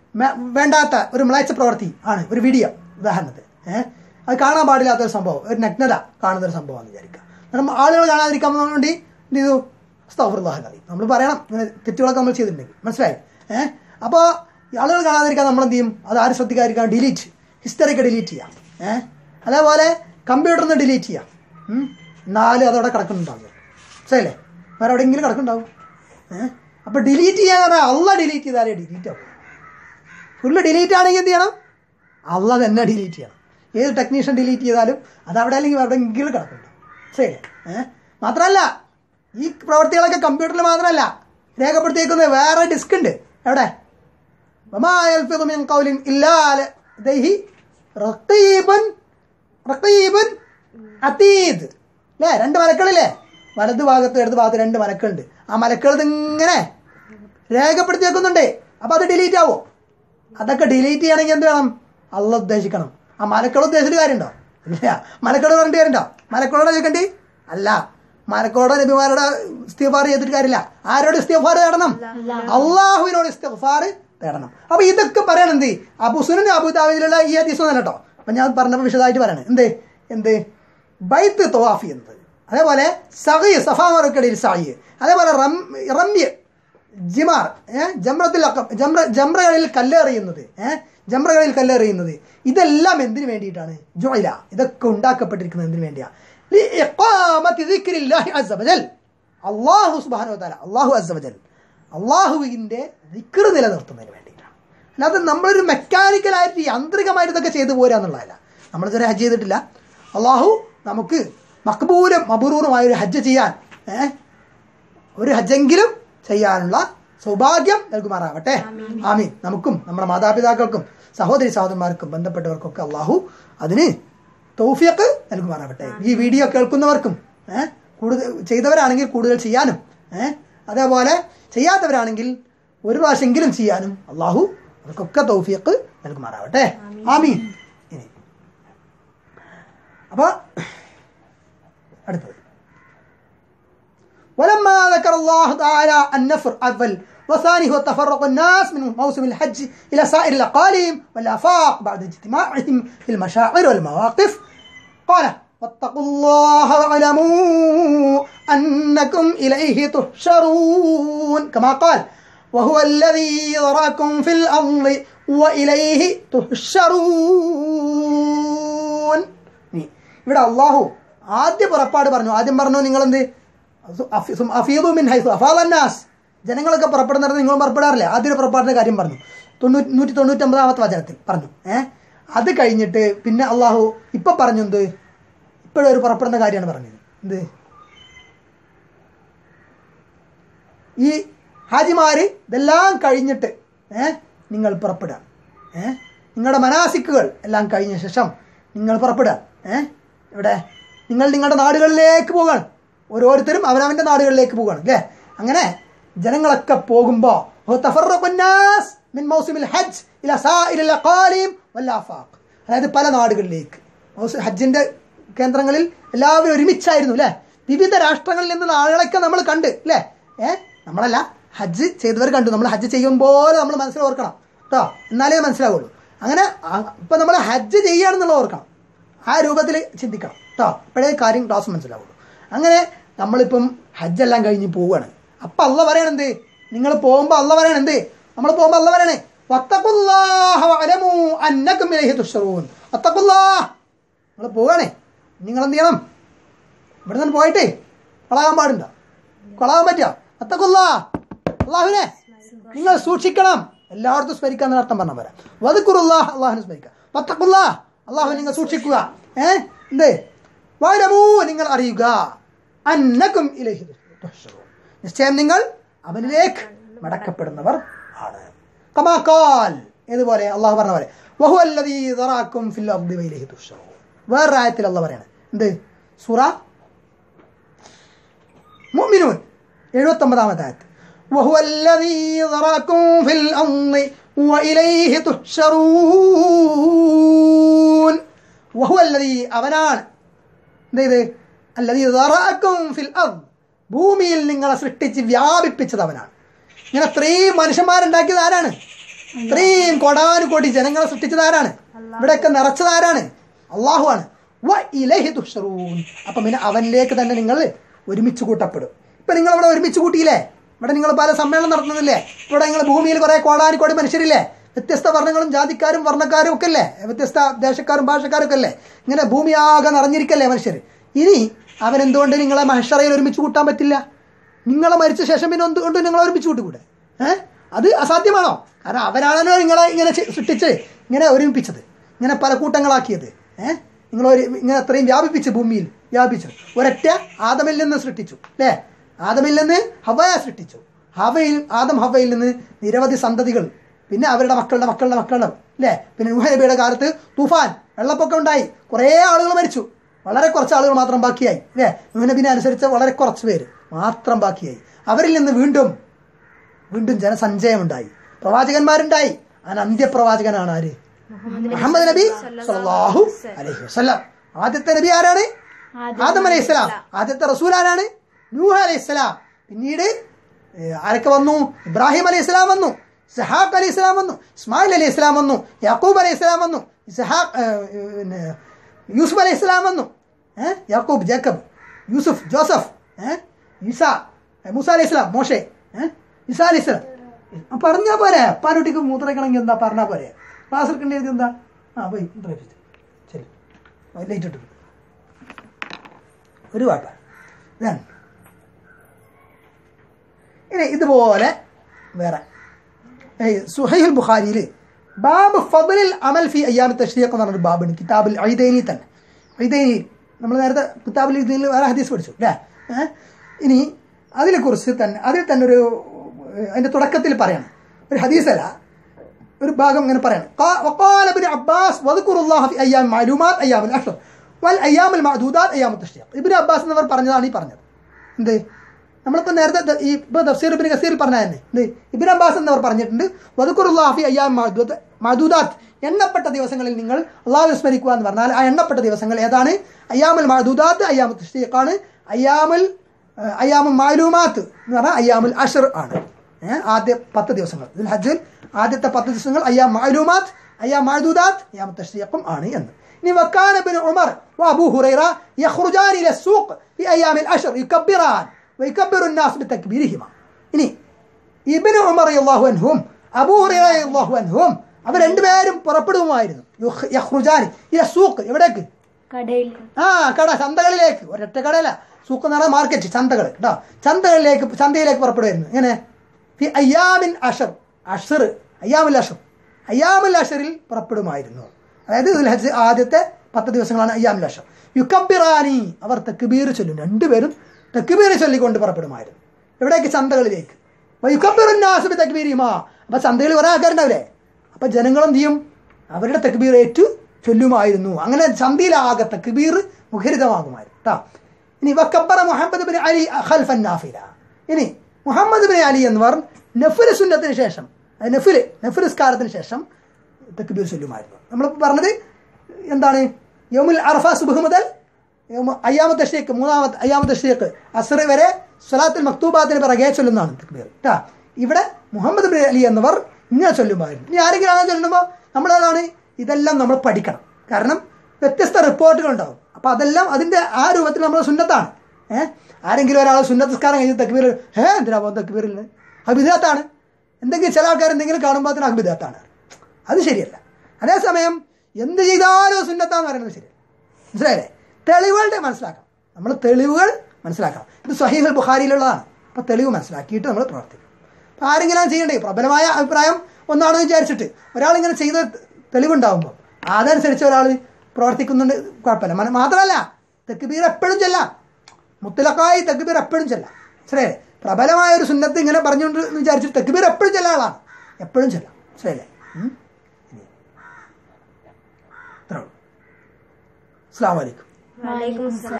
മേ- വേണ്ടാത്ത ഒരു മ്ലേച്ഛ പ്രവൃത്തി ആണ് ഒരു വീഡിയോ ഉദാഹരണത്തിന് ഏഹ് അത് കാണാൻ പാടില്ലാത്ത ഒരു സംഭവം ഒരു നഗ്നത കാണുന്ന ഒരു സംഭവമാണെന്ന് വിചാരിക്കുക കാരണം ആളുകൾ കാണാതിരിക്കാൻ വേണ്ടി എന്ത് ചെയ്തു സ്തഫറുല്ലാഹി നമ്മൾ പറയണം ഇങ്ങനെ തെറ്റുകളൊക്കെ നമ്മൾ ചെയ്തിട്ടുണ്ടെങ്കിൽ മനസ്സിലായി ഏഹ് അപ്പോൾ ആളുകൾ കാണാതിരിക്കാൻ നമ്മൾ എന്ത് ചെയ്യും അത് ആരും ശ്രദ്ധിക്കാതിരിക്കാൻ ഡിലീറ്റ് ഹിസ്റ്ററിക്ക് ഡിലീറ്റ് ചെയ്യാം ഏഹ് അതേപോലെ കമ്പ്യൂട്ടറിൽ നിന്ന് ഡിലീറ്റ് ചെയ്യാം ഉം. എന്നാലും അതവിടെ കിടക്കുന്നുണ്ടാവും മനസ്സിലായില്ലേ വേറെ എവിടെയെങ്കിലും കിടക്കുന്നുണ്ടാവും ഏഹ് അപ്പോൾ ഡിലീറ്റ് ചെയ്യാൻ പറഞ്ഞാൽ അള്ള ഡിലീറ്റ് ചെയ്താലേ ഡിലീറ്റ് ആവും ഫുള്ള് ഡിലീറ്റ് ആണെങ്കിൽ എന്ത് ചെയ്യണം അള്ള തന്നെ ഡിലീറ്റ് ചെയ്യണം ഏത് ടെക്നീഷ്യൻ ഡിലീറ്റ് ചെയ്താലും അത് അവിടെ അല്ലെങ്കിൽ എവിടെയെങ്കിലും കിടക്കുന്നുണ്ട് ശരി ഏഹ് മാത്രമല്ല ഈ പ്രവൃത്തികളൊക്കെ കമ്പ്യൂട്ടറിൽ മാത്രമല്ല രേഖപ്പെടുത്തിയേക്കുന്നത് വേറെ ഡിസ്ക് ഉണ്ട് എവിടെ വമാ യൽഫിദു മിൻ ഖൗലിൻ ഇല്ലാ ലദൈഹി റഖീബുൻ റഖീബുൻ അതീദ് അല്ലേ രണ്ട് മലക്കളില്ലേ വലത് ഭാഗത്ത് ഇടത് ഭാഗത്ത് രണ്ട് മലക്കുണ്ട് ആ മലക്കൾ ഇതിങ്ങനെ രേഖപ്പെടുത്തി വെക്കുന്നുണ്ട് അപ്പൊ അത് ഡിലീറ്റ് ആവോ അതൊക്കെ ഡിലീറ്റ് ചെയ്യണമെങ്കിൽ എന്ത് വേണം അള്ള ഉദ്ദേശിക്കണം ആ മലക്കൾ ഉദ്ദേശിച്ചിട്ട് കാര്യമുണ്ടോ ഇല്ല മലക്കളോട് പറഞ്ഞിട്ട് കാര്യമുണ്ടോ മലക്കളോട് ചോദിക്കണ്ടി അല്ല മലക്കോടെ നബിമാരുടെ ഇസ്തിഫാർ ചെയ്തിട്ട് കാര്യമില്ല ആരോട് ഇസ്തിഫാർ തേടണം അള്ളാഹുവിനോട് ഇസ്തിഫാർ തേടണം അപ്പൊ ഇതൊക്കെ പറയണം എന്ത് അബു സുനൻ അബു ദാവിദിലുള്ള ഈ ഹദീസ് ഒന്നല്ല കേട്ടോ അപ്പൊ ഞാൻ പറഞ്ഞപ്പോൾ വിശദമായിട്ട് പറയണം എന്ത് എന്ത് ബൈത്ത് തവാഫി എന്നത് അതേപോലെ സഹി സഫാമറക്കടിയിൽ സായി അതേപോലെ റം റമ്യ ജിമാർ ഏഹ് ജംറത്തിൽ അക്ക- ജംറ ജംറകളിൽ കല്ലെറിയുന്നത് ഏഹ് ജംറകളിൽ കല്ലെറിയുന്നത് ഇതെല്ലാം എന്തിനു വേണ്ടിയിട്ടാണ് ജോയില ഇതൊക്കെ ഉണ്ടാക്കപ്പെട്ടിരിക്കുന്നത് എന്തിനു വേണ്ടിയാ ലിഇഖാമത്തി ദിക്രില്ലാഹി അസ്സ വജൽ. അള്ളാഹു സുബ്ഹാനഹു വതആല അള്ളാഹു അസ്സവജൽ അള്ളാഹുവിൻ്റെ ദിക്ർ നിലനിർത്തുന്നതിന് വേണ്ടിയിട്ടാണ് അല്ലാതെ നമ്മളൊരു മെക്കാനിക്കലായിട്ട് യാന്ത്രികമായിട്ട് ഇതൊക്കെ ചെയ്തു പോരാ എന്നുള്ളതല്ല നമ്മൾ ഇതുവരെ ഹജ്ജ് ചെയ്തിട്ടില്ല അള്ളാഹു നമുക്ക് മക്ബൂലും മബറൂറുമായ ഒരു ഹജ്ജ് ചെയ്യാൻ ഏഹ് ഒരു ഹജ്ജെങ്കിലും ചെയ്യാനുള്ള സൗഭാഗ്യം നൽകുമാറാവട്ടെ ആമീൻ നമുക്കും നമ്മുടെ മാതാപിതാക്കൾക്കും സഹോദരി സഹോദരന്മാർക്കും ബന്ധപ്പെട്ടവർക്കൊക്കെ അള്ളാഹു അതിന് തൗഫിയക്ക് നൽകുമാറാവട്ടെ ഈ വീഡിയോ കേൾക്കുന്നവർക്കും ഏഹ് കൂടുതൽ ചെയ്തവരാണെങ്കിൽ കൂടുതൽ ചെയ്യാനും ഏഹ് അതേപോലെ ചെയ്യാത്തവരാണെങ്കിൽ ഒരു പ്രാവശ്യമെങ്കിലും ചെയ്യാനും അള്ളാഹു അവർക്കൊക്കെ തൗഫിയക്ക് നൽകുമാറാവട്ടെ ആമീൻ ഇനി അപ്പൊ അടുത്തത് ولما ذكر الله تعالى النفر أول وثاني هو تفرق الناس من موسم الحج إلى سائر الأقاليم والآفاق بعد اجتماعهم في المشاعر والمواقف قال واتقوا الله واعلموا أنكم إليه تحشرون كما قال وهو الذي ذراكم في الأرض وإليه تحشرون ഇവിടെ അള്ളാഹു ആദ്യ പുറപ്പാട് പറഞ്ഞു ആദ്യം പറഞ്ഞു നിങ്ങളെന്ത് അഫീദു മിൻ ഹൈസു അഫാലന്നാസ് ജനങ്ങളൊക്കെ പുറപ്പെടുന്നത് നിങ്ങൾ പുറപ്പെടാറില്ലേ ആദ്യ ഒരു പുറപ്പാടിന്റെ കാര്യം പറഞ്ഞു തൊണ്ണൂറ്റി നൂറ്റി തൊണ്ണൂറ്റൊമ്പതാമത്തെ വചനത്തിൽ പറഞ്ഞു ഏഹ് അത് കഴിഞ്ഞിട്ട് പിന്നെ അള്ളാഹു ഇപ്പൊ പറഞ്ഞു എന്ത് ഇപ്പോഴും ഒരു പുറപ്പെടുന്ന കാര്യമാണ് പറഞ്ഞത് എന്ത് ഈ ഹാജിമാര് ഇതെല്ലാം കഴിഞ്ഞിട്ട് ഏഹ് നിങ്ങൾ പുറപ്പെടുക ഏഹ് നിങ്ങളുടെ മനാസിക്കുകൾ എല്ലാം കഴിഞ്ഞ ശേഷം നിങ്ങൾ പുറപ്പെടുക ഏഹ് ഇവിടെ നിങ്ങൾ നിങ്ങളുടെ നാടുകളിലേക്ക് പോവുകയാണ് ഓരോരുത്തരും അവനവൻ്റെ നാടുകളിലേക്ക് പോവുകയാണ് അല്ലേ അങ്ങനെ ജനങ്ങളൊക്കെ പോകുമ്പോൾ മിൻ മൗസിമിൽ ഹജ്ജ് ഇല സാഇരിൽ അഖാലിം വൽ ആഫാഖ് അതായത് പല നാടുകളിലേക്ക് മൗസി- ഹജ്ജിന്റെ കേന്ദ്രങ്ങളിൽ എല്ലാവരും ഒരുമിച്ചായിരുന്നു അല്ലേ വിവിധ രാഷ്ട്രങ്ങളിൽ നിന്നുള്ള ആളുകളൊക്കെ നമ്മൾ കണ്ട് അല്ലേ ഏ നമ്മളല്ല ഹജ്ജ് ചെയ്തവർ കണ്ടു നമ്മൾ ഹജ്ജ് ചെയ്യുമ്പോൾ നമ്മൾ മനസ്സിൽ ഓർക്കണം കേട്ടോ എന്നാലേ മനസ്സിലാവുള്ളൂ അങ്ങനെ ആ- ഇപ്പൊ നമ്മൾ ഹജ്ജ് ചെയ്യുകയാണെന്നുള്ള ഓർക്കണം ആ രൂപത്തിൽ ചിന്തിക്കണം കേട്ടോ അപ്പോഴേ കാര്യം ക്ലാസ് മനസ്സിലാവുള്ളൂ അങ്ങനെ നമ്മളിപ്പം ഹജ്ജെല്ലാം കഴിഞ്ഞ് പോവുകയാണ് അപ്പം അല്ല പറയണെന്ത് നിങ്ങൾ പോകുമ്പോൾ അല്ല പറയണെന്ത് നമ്മൾ പോകുമ്പോൾ അല്ല പറയണേ വത്തഖുല്ലാഹ വഅലമൂ അന്നകും ഇലൈഹി തുഹ്ശറൂൻ വത്തഖുല്ലാഹ് നിങ്ങൾ പോവുകയാണേ നിങ്ങൾ എന്ത് ചെയ്യണം ഇവിടെ നിന്ന് പോയിട്ടേ കൊളാകാൻ പാടുണ്ടോ കൊളാകാൻ പറ്റുമോ വത്തഖുല്ലാ അള്ളാഹുവിനെ നിങ്ങൾ സൂക്ഷിക്കണം എല്ലായിടത്തും സ്മരിക്കാൻ അർത്ഥം പറഞ്ഞ പോരാ വതുക്കുറുല്ലാ അള്ളാഹുനെ സ്മരിക്കുക വത്തഖുല്ലാ അള്ളാഹു നിങ്ങൾ സൂക്ഷിക്കുക ഏ എന്ത് വലമൂ നിങ്ങൾ അറിയുക അന്നക്കും ഇലൈഹി തുഹ്ശറൂൻ നിശ്ചയം നിങ്ങൾ അവനിലേക്ക് മടക്കപ്പെടുന്നവർ ആണ് കമാക്കാൽ ഏതുപോലെ അള്ളാഹു പറഞ്ഞ പോലെ വഹു അല്ലദീ ദറാക്കും ഫിൽ അർദി വഇലൈഹി തുഹ്ശറൂൻ വേറെ ആയത്തിൽ അള്ളാഹ് പറയാണ് എന്ത് സൂറ മുഅ്മിനൂൻ എഴുപത്തൊമ്പതാമത്തെ ആയത്ത് وهو الذي ذراكم في الأرض وإليه تحشرون وهو الذي അവനാണ് എന്ത് ചെയ്ത് അല്ലതി ذراكم في الأرض ഭൂമിയിൽ നിങ്ങളെ സൃഷ്ടിച്ച് വ്യാപിപ്പിച്ചത് അവനാണ് ഇങ്ങനെ അത്രയും മനുഷ്യന്മാരുണ്ടാക്കിയത് ആരാണ് ഇത്രയും കോടാനുകോടി ജനങ്ങളെ സൃഷ്ടിച്ചതാരാണ് ഇവിടെയൊക്കെ നിറച്ചതാരാണ് അള്ളാഹുവാണ് വ ഇലഹി തുഷറൂൻ അപ്പം പിന്നെ അവനിലേക്ക് തന്നെ നിങ്ങൾ ഒരുമിച്ച് കൂട്ടപ്പെടും ഇപ്പൊ നിങ്ങൾ ഇവിടെ ഒരുമിച്ച് കൂട്ടിയില്ലേ ഇവിടെ നിങ്ങൾ പല സമ്മേളനം നടത്തുന്നില്ലേ ഇവിടെ നിങ്ങൾ ഭൂമിയിൽ കുറെ കോടാനുകോടി മനുഷ്യരില്ലേ വ്യത്യസ്ത വർണ്ണങ്ങളും ജാതിക്കാരും വർണ്ണക്കാരും ഒക്കെ അല്ലേ വ്യത്യസ്ത ദേശക്കാരും ഭാഷക്കാരും ഒക്കെ അല്ലേ ഇങ്ങനെ ഭൂമി ആകെ നിറഞ്ഞിരിക്കല്ലേ മനുഷ്യർ ഇനി അവൻ എന്തുകൊണ്ട് നിങ്ങളെ മഹഷറയിൽ ഒരുമിച്ച് കൂട്ടാൻ പറ്റില്ല നിങ്ങളെ മരിച്ച ശേഷം പിന്നെ എന്തുകൊണ്ട് നിങ്ങളെ ഒരുമിച്ച് കൂട്ടിക്കൂടെ ഏഹ് അത് അസാധ്യമാണോ കാരണം അവരാണല്ലോ നിങ്ങളെ ഇങ്ങനെ ചെ- സൃഷ്ടിച്ച് ഇങ്ങനെ ഒരുമിപ്പിച്ചത് ഇങ്ങനെ പല കൂട്ടങ്ങളാക്കിയത് ഏഹ് നിങ്ങൾ ഒരു ഇങ്ങനെ അത്രയും വ്യാപിപ്പിച്ച് ഭൂമിയിൽ വ്യാപിച്ചു ഒരൊറ്റ ആദമിൽ നിന്ന് സൃഷ്ടിച്ചു അല്ലേ ആദമിൽ നിന്ന് ഹവയെ സൃഷ്ടിച്ചു ഹവയിൽ ആദം ഹവയിൽ നിന്ന് നിരവധി സന്തതികൾ പിന്നെ അവരുടെ മക്കളുടെ മക്കളുടെ മക്കളുടെ അല്ലേ പിന്നെ നൂഹ നബിയുടെ കാലത്ത് തൂഫാൻ വെള്ളപ്പൊക്കം ഉണ്ടായി കുറേ ആളുകൾ മരിച്ചു വളരെ കുറച്ച് ആളുകൾ മാത്രം ബാക്കിയായി അല്ലേ നൂഹ നബിനെ അനുസരിച്ച് വളരെ കുറച്ച് പേര് മാത്രം ബാക്കിയായി അവരിൽ നിന്ന് വീണ്ടും വീണ്ടും ജനസഞ്ചയമുണ്ടായി പ്രവാചകന്മാരുണ്ടായി അതിന് അന്ത്യപ്രവാചകനാണ് ആര് മുഹമ്മദ് നബി സല്ലല്ലാഹു അലൈഹി വസല്ലം ആദ്യത്തെ നബി ആരാണ് ആദം അലൈഹി സ്വലാം ആദ്യത്തെ റസൂൽ ആരാണ് നൂഹ അലൈഹി സ്വലാം പിന്നീട് ഏഹ്, ആരൊക്കെ വന്നു ഇബ്രാഹിം അലൈഹി സ്വലാം വന്നു ഇസ്ഹാഖ് അലൈഹി സ്വലാം വന്നു ഇസ്മായിൽ അലൈഹി സ്വലാം വന്നു യാക്കൂബ് അലൈഹി സ്വലാം വന്നു ഇസ്ഹാഖ് ഏഹ്, പിന്നെ യൂസുഫ് അലൈഹി സ്വലാം വന്നു ഏഹ് യാക്കൂബ് ജേക്കബ് യൂസുഫ് ജോസഫ് ഏഹ് ഈസ ഏഹ്, മൂസ അലൈഹി സ്വലാം മോഷെ ഏഹ് ഈസ അലൈഹി സ്വലാം പറഞ്ഞാ പോരെ പാനുട്ടിക്ക് മൂത്രക്കണമെങ്കിൽ എന്താ പറഞ്ഞാ പോരെ ക്ലാസ് എടുക്കേണ്ടത് എന്താ ആ പോയി മൂത്രയിപ്പിച്ചു ശരി ലൈറ്റ് ഇട്ടു ഒരു വാട്ട ഇതാണ് ഇനി ഇതുപോലെ വേറെ ഏയ് സുഹൈൽ ബുഖാരിയിൽ ബാബ് ഫضലിൽ അമൽ ഫി അയ്യാമി തഷ്രീഖ് എന്ന് പറഞ്ഞൊരു ബാബുണ്ട് കിതാബിൽ ഐദൈനി തന്നെ ഐദൈനി നമ്മൾ നേരത്തെ കിതാബിൽ ഇതിൽ വേറെ ഹദീസ് പഠിച്ചു അല്ലേ ഏഹ്? ഇനി അതിനെക്കുറിച്ച് തന്നെ അതിൽ തന്നെ ഒരു ഏഹ്, അതിന്റെ തുടക്കത്തിൽ പറയണം ഒരു ഹദീസല്ല ഒരു ഭാഗം ഇങ്ങനെ പറയണം قا- وقال ابن عباس واذكروا الله في ايام معلومات ايام الاشهر والايام المعدودات ايام التشريق ഇബ്നു അബ്ബാസ് എന്നവർ പറഞ്ഞതാണ് ഈ പറഞ്ഞത് എന്ത് നമ്മളിപ്പോൾ നേരത്തെ ദ- ഈ ഇപ്പോൾ തഫ്സീർ ഇബ്നു കസീർ പറഞ്ഞ തന്നെ എന്ത് ഇബ്നു അബ്ബാസ് എന്നവർ പറഞ്ഞിട്ടുണ്ട് വദുക്കുറുല്ലാഹ് ഫി അയ്യാം മഅദൂദ മഅദൂദാത്ത് എണ്ണപ്പെട്ട ദിവസങ്ങളിൽ നിങ്ങൾ അള്ളാഹു സ്മരിക്കുക എന്ന് പറഞ്ഞാൽ ആ എണ്ണപ്പെട്ട ദിവസങ്ങൾ ഏതാണ് അയ്യാമുൽ മഅദൂദാത്ത് അയ്യാമു തഷ്രീഖാണ് അയ്യാമുൽ ഏഹ്, അയ്യാമുൽ മാലൂമാത്ത് എന്ന് പറഞ്ഞാൽ അയ്യാമുൽ അഷർ ആണ് ഏഹ്, ആദ്യ പത്ത് ദിവസങ്ങൾ ഇതിൽ ഹജ്ജിൽ ആദ്യത്തെ പത്ത് ദിവസങ്ങൾ അയ്യാം മാലൂമാത്ത് അയ്യാം മഅദൂദാത്ത് അയ്യാം തഷ്രീഖും ആണ് എന്ന് ഇനി വക്കാൻ ബിൻ ഉമർ وابو هريره يخرجان الى السوق في ايام الاشر يكبران ويكبر الناس بتكبيرهما ഇനി ഇബിന് ഉമർ അള്ളാഹു അൻഹും അബൂ ഹുറൈറ അള്ളാഹു അൻഹും അവർ രണ്ടുപേരും പുറപ്പെടുമായിരുന്നു യുഹ്- യഖ്റുജാനി ഇല സൂക്ക് എവിടേക്ക് കടയിൽ ആ കട ചന്തകളിലേക്ക് ഒരൊറ്റ കടയല്ല സൂക്ക് എന്ന് പറഞ്ഞാൽ മാർക്കറ്റ് ചന്തകൾ കേട്ടോ ചന്തകളിലേക്ക് ചന്തയിലേക്ക് പുറപ്പെടുമായിരുന്നു ഇങ്ങനെ ഫി അയ്യാമിൻ അഷർ അഷർ അയ്യാമുൽ അഷർ അയ്യാമുൽ അഷറിൽ പുറപ്പെടുമായിരുന്നു അതായത് ദുൽ ഹജ്ജ് ആദ്യത്തെ പത്ത് ദിവസങ്ങളാണ് അയ്യാമുൽ അഷർ യുക്കബിറാനി അവർ തെക്കുബീർ ചൊല്ലും രണ്ടുപേരും തെക്കുബീർ ചൊല്ലിക്കൊണ്ട് പുറപ്പെടുമായിരുന്നു എവിടേക്ക് ചന്തകളിലേക്ക് യുക്കബിറുന്നാസുബി തെക്കുബീരിമാ അപ്പൊ ചന്തയിൽ കുറെ ആൾക്കാരുണ്ടാവില്ലേ അപ്പൊ ജനങ്ങൾ എന്ത് ചെയ്യും അവരുടെ തെക്കുബീർ ഏറ്റു ചൊല്ലുമായിരുന്നു അങ്ങനെ ചന്തയിലാകെ തെക്കുബീർ മുഖരിതമാകുമായിരുന്നു കേട്ടോ ഇനി വക്കബറ മുഹമ്മദ് ബിൻ അലി ഖൽഫൻ നാഫില ഇനി മുഹമ്മദ് ബിൻ അലി എന്നിവർ നഫിൽ സുന്നത്തിന് ശേഷം അത് നഫില് നഫിൽ സ്കാരത്തിന് ശേഷം തെക്കുബീർ ചൊല്ലുമായിരുന്നു നമ്മളിപ്പോൾ പറഞ്ഞത് എന്താണ് യോമുൽ അറഫ സുബഹ് മുതൽ യൗമ- അയ്യാമത്തെ ഷേക്ക് മൂന്നാമത്തെ അയ്യാമത്തെ ഷേക്ക് അസർ വരെ സ്വലാത്തിൽ മക്തൂബാത്തിന് പിറകെ ചൊല്ലുന്നതാണ് തക്ബീർ കേട്ടാ ഇവിടെ മുഹമ്മദ് ബിൻ അലി എന്നിവർ ഇങ്ങനെ ചൊല്ലുമായിരുന്നു ഇനി ആരെങ്കിലും അങ്ങനെ ചൊല്ലുമ്പോൾ നമ്മളതാണ് ഇതെല്ലാം നമ്മൾ പഠിക്കണം കാരണം വ്യത്യസ്ത റിപ്പോർട്ടുകൾ ഉണ്ടാവും അപ്പോൾ അതെല്ലാം അതിൻ്റെ ആ രൂപത്തിൽ നമ്മൾ സുന്നത്താണ് ഏഹ് ആരെങ്കിലും ഒരാൾ സുന്നത്തസ്കാരം കഴിഞ്ഞ് തക്ബീർ ഏ എന്തിനാ പോകുന്നത് തക്ബീറിൽ അത് വിദാത്താണ് എന്തെങ്കിലും ചില ആൾക്കാർ എന്തെങ്കിലും കാണുമ്പോൾ അതിന് അഭിദാത്താണ് അത് ശരിയല്ല അതേസമയം എന്ത് ചെയ്താലും സുന്നത്താന്ന് പറയുന്നത് ശരിയല്ല മനസ്സിലായില്ലേ തെളിവുകളുടെ മനസ്സിലാക്കണം നമ്മൾ തെളിവുകൾ മനസ്സിലാക്കണം ഇത് സഹീഹുൽ ബുഖാരിയിലുള്ളതാണ് അപ്പോൾ തെളിവ് മനസ്സിലാക്കിയിട്ട് നമ്മൾ പ്രവർത്തിക്കണം അപ്പോൾ ആരെങ്കിലും അത് ചെയ്യണ്ടേ പ്രബലമായ അഭിപ്രായം ഒന്നാണെന്ന് വിചാരിച്ചിട്ട് ഒരാളിങ്ങനെ ചെയ്ത തെളിവുണ്ടാകുമ്പോൾ അതനുസരിച്ച് ഒരാൾ പ്രവർത്തിക്കുന്നുണ്ട് കുഴപ്പമില്ല മന- മാത്രമല്ല തെക്കുബീർ എപ്പോഴും ചെല്ലാം മുത്തലക്കായി തെക്കുബീർ എപ്പോഴും ചെല്ലാം മനസ്സിലായില്ലേ പ്രബലമായ ഒരു സുന്നത്ത് ഇങ്ങനെ പറഞ്ഞുകൊണ്ട് എന്ന് വിചാരിച്ചിട്ട് തെക്കുബീർ എപ്പോഴും ചെല്ലാൻ ആളാണ് എപ്പോഴും ചെല്ലാം മനസ്സിലായില്ലേ ഉം? ഇനി. ഇത്രേ ഉള്ളൂ അസ്സാം വലൈക്കും വലൈക്കും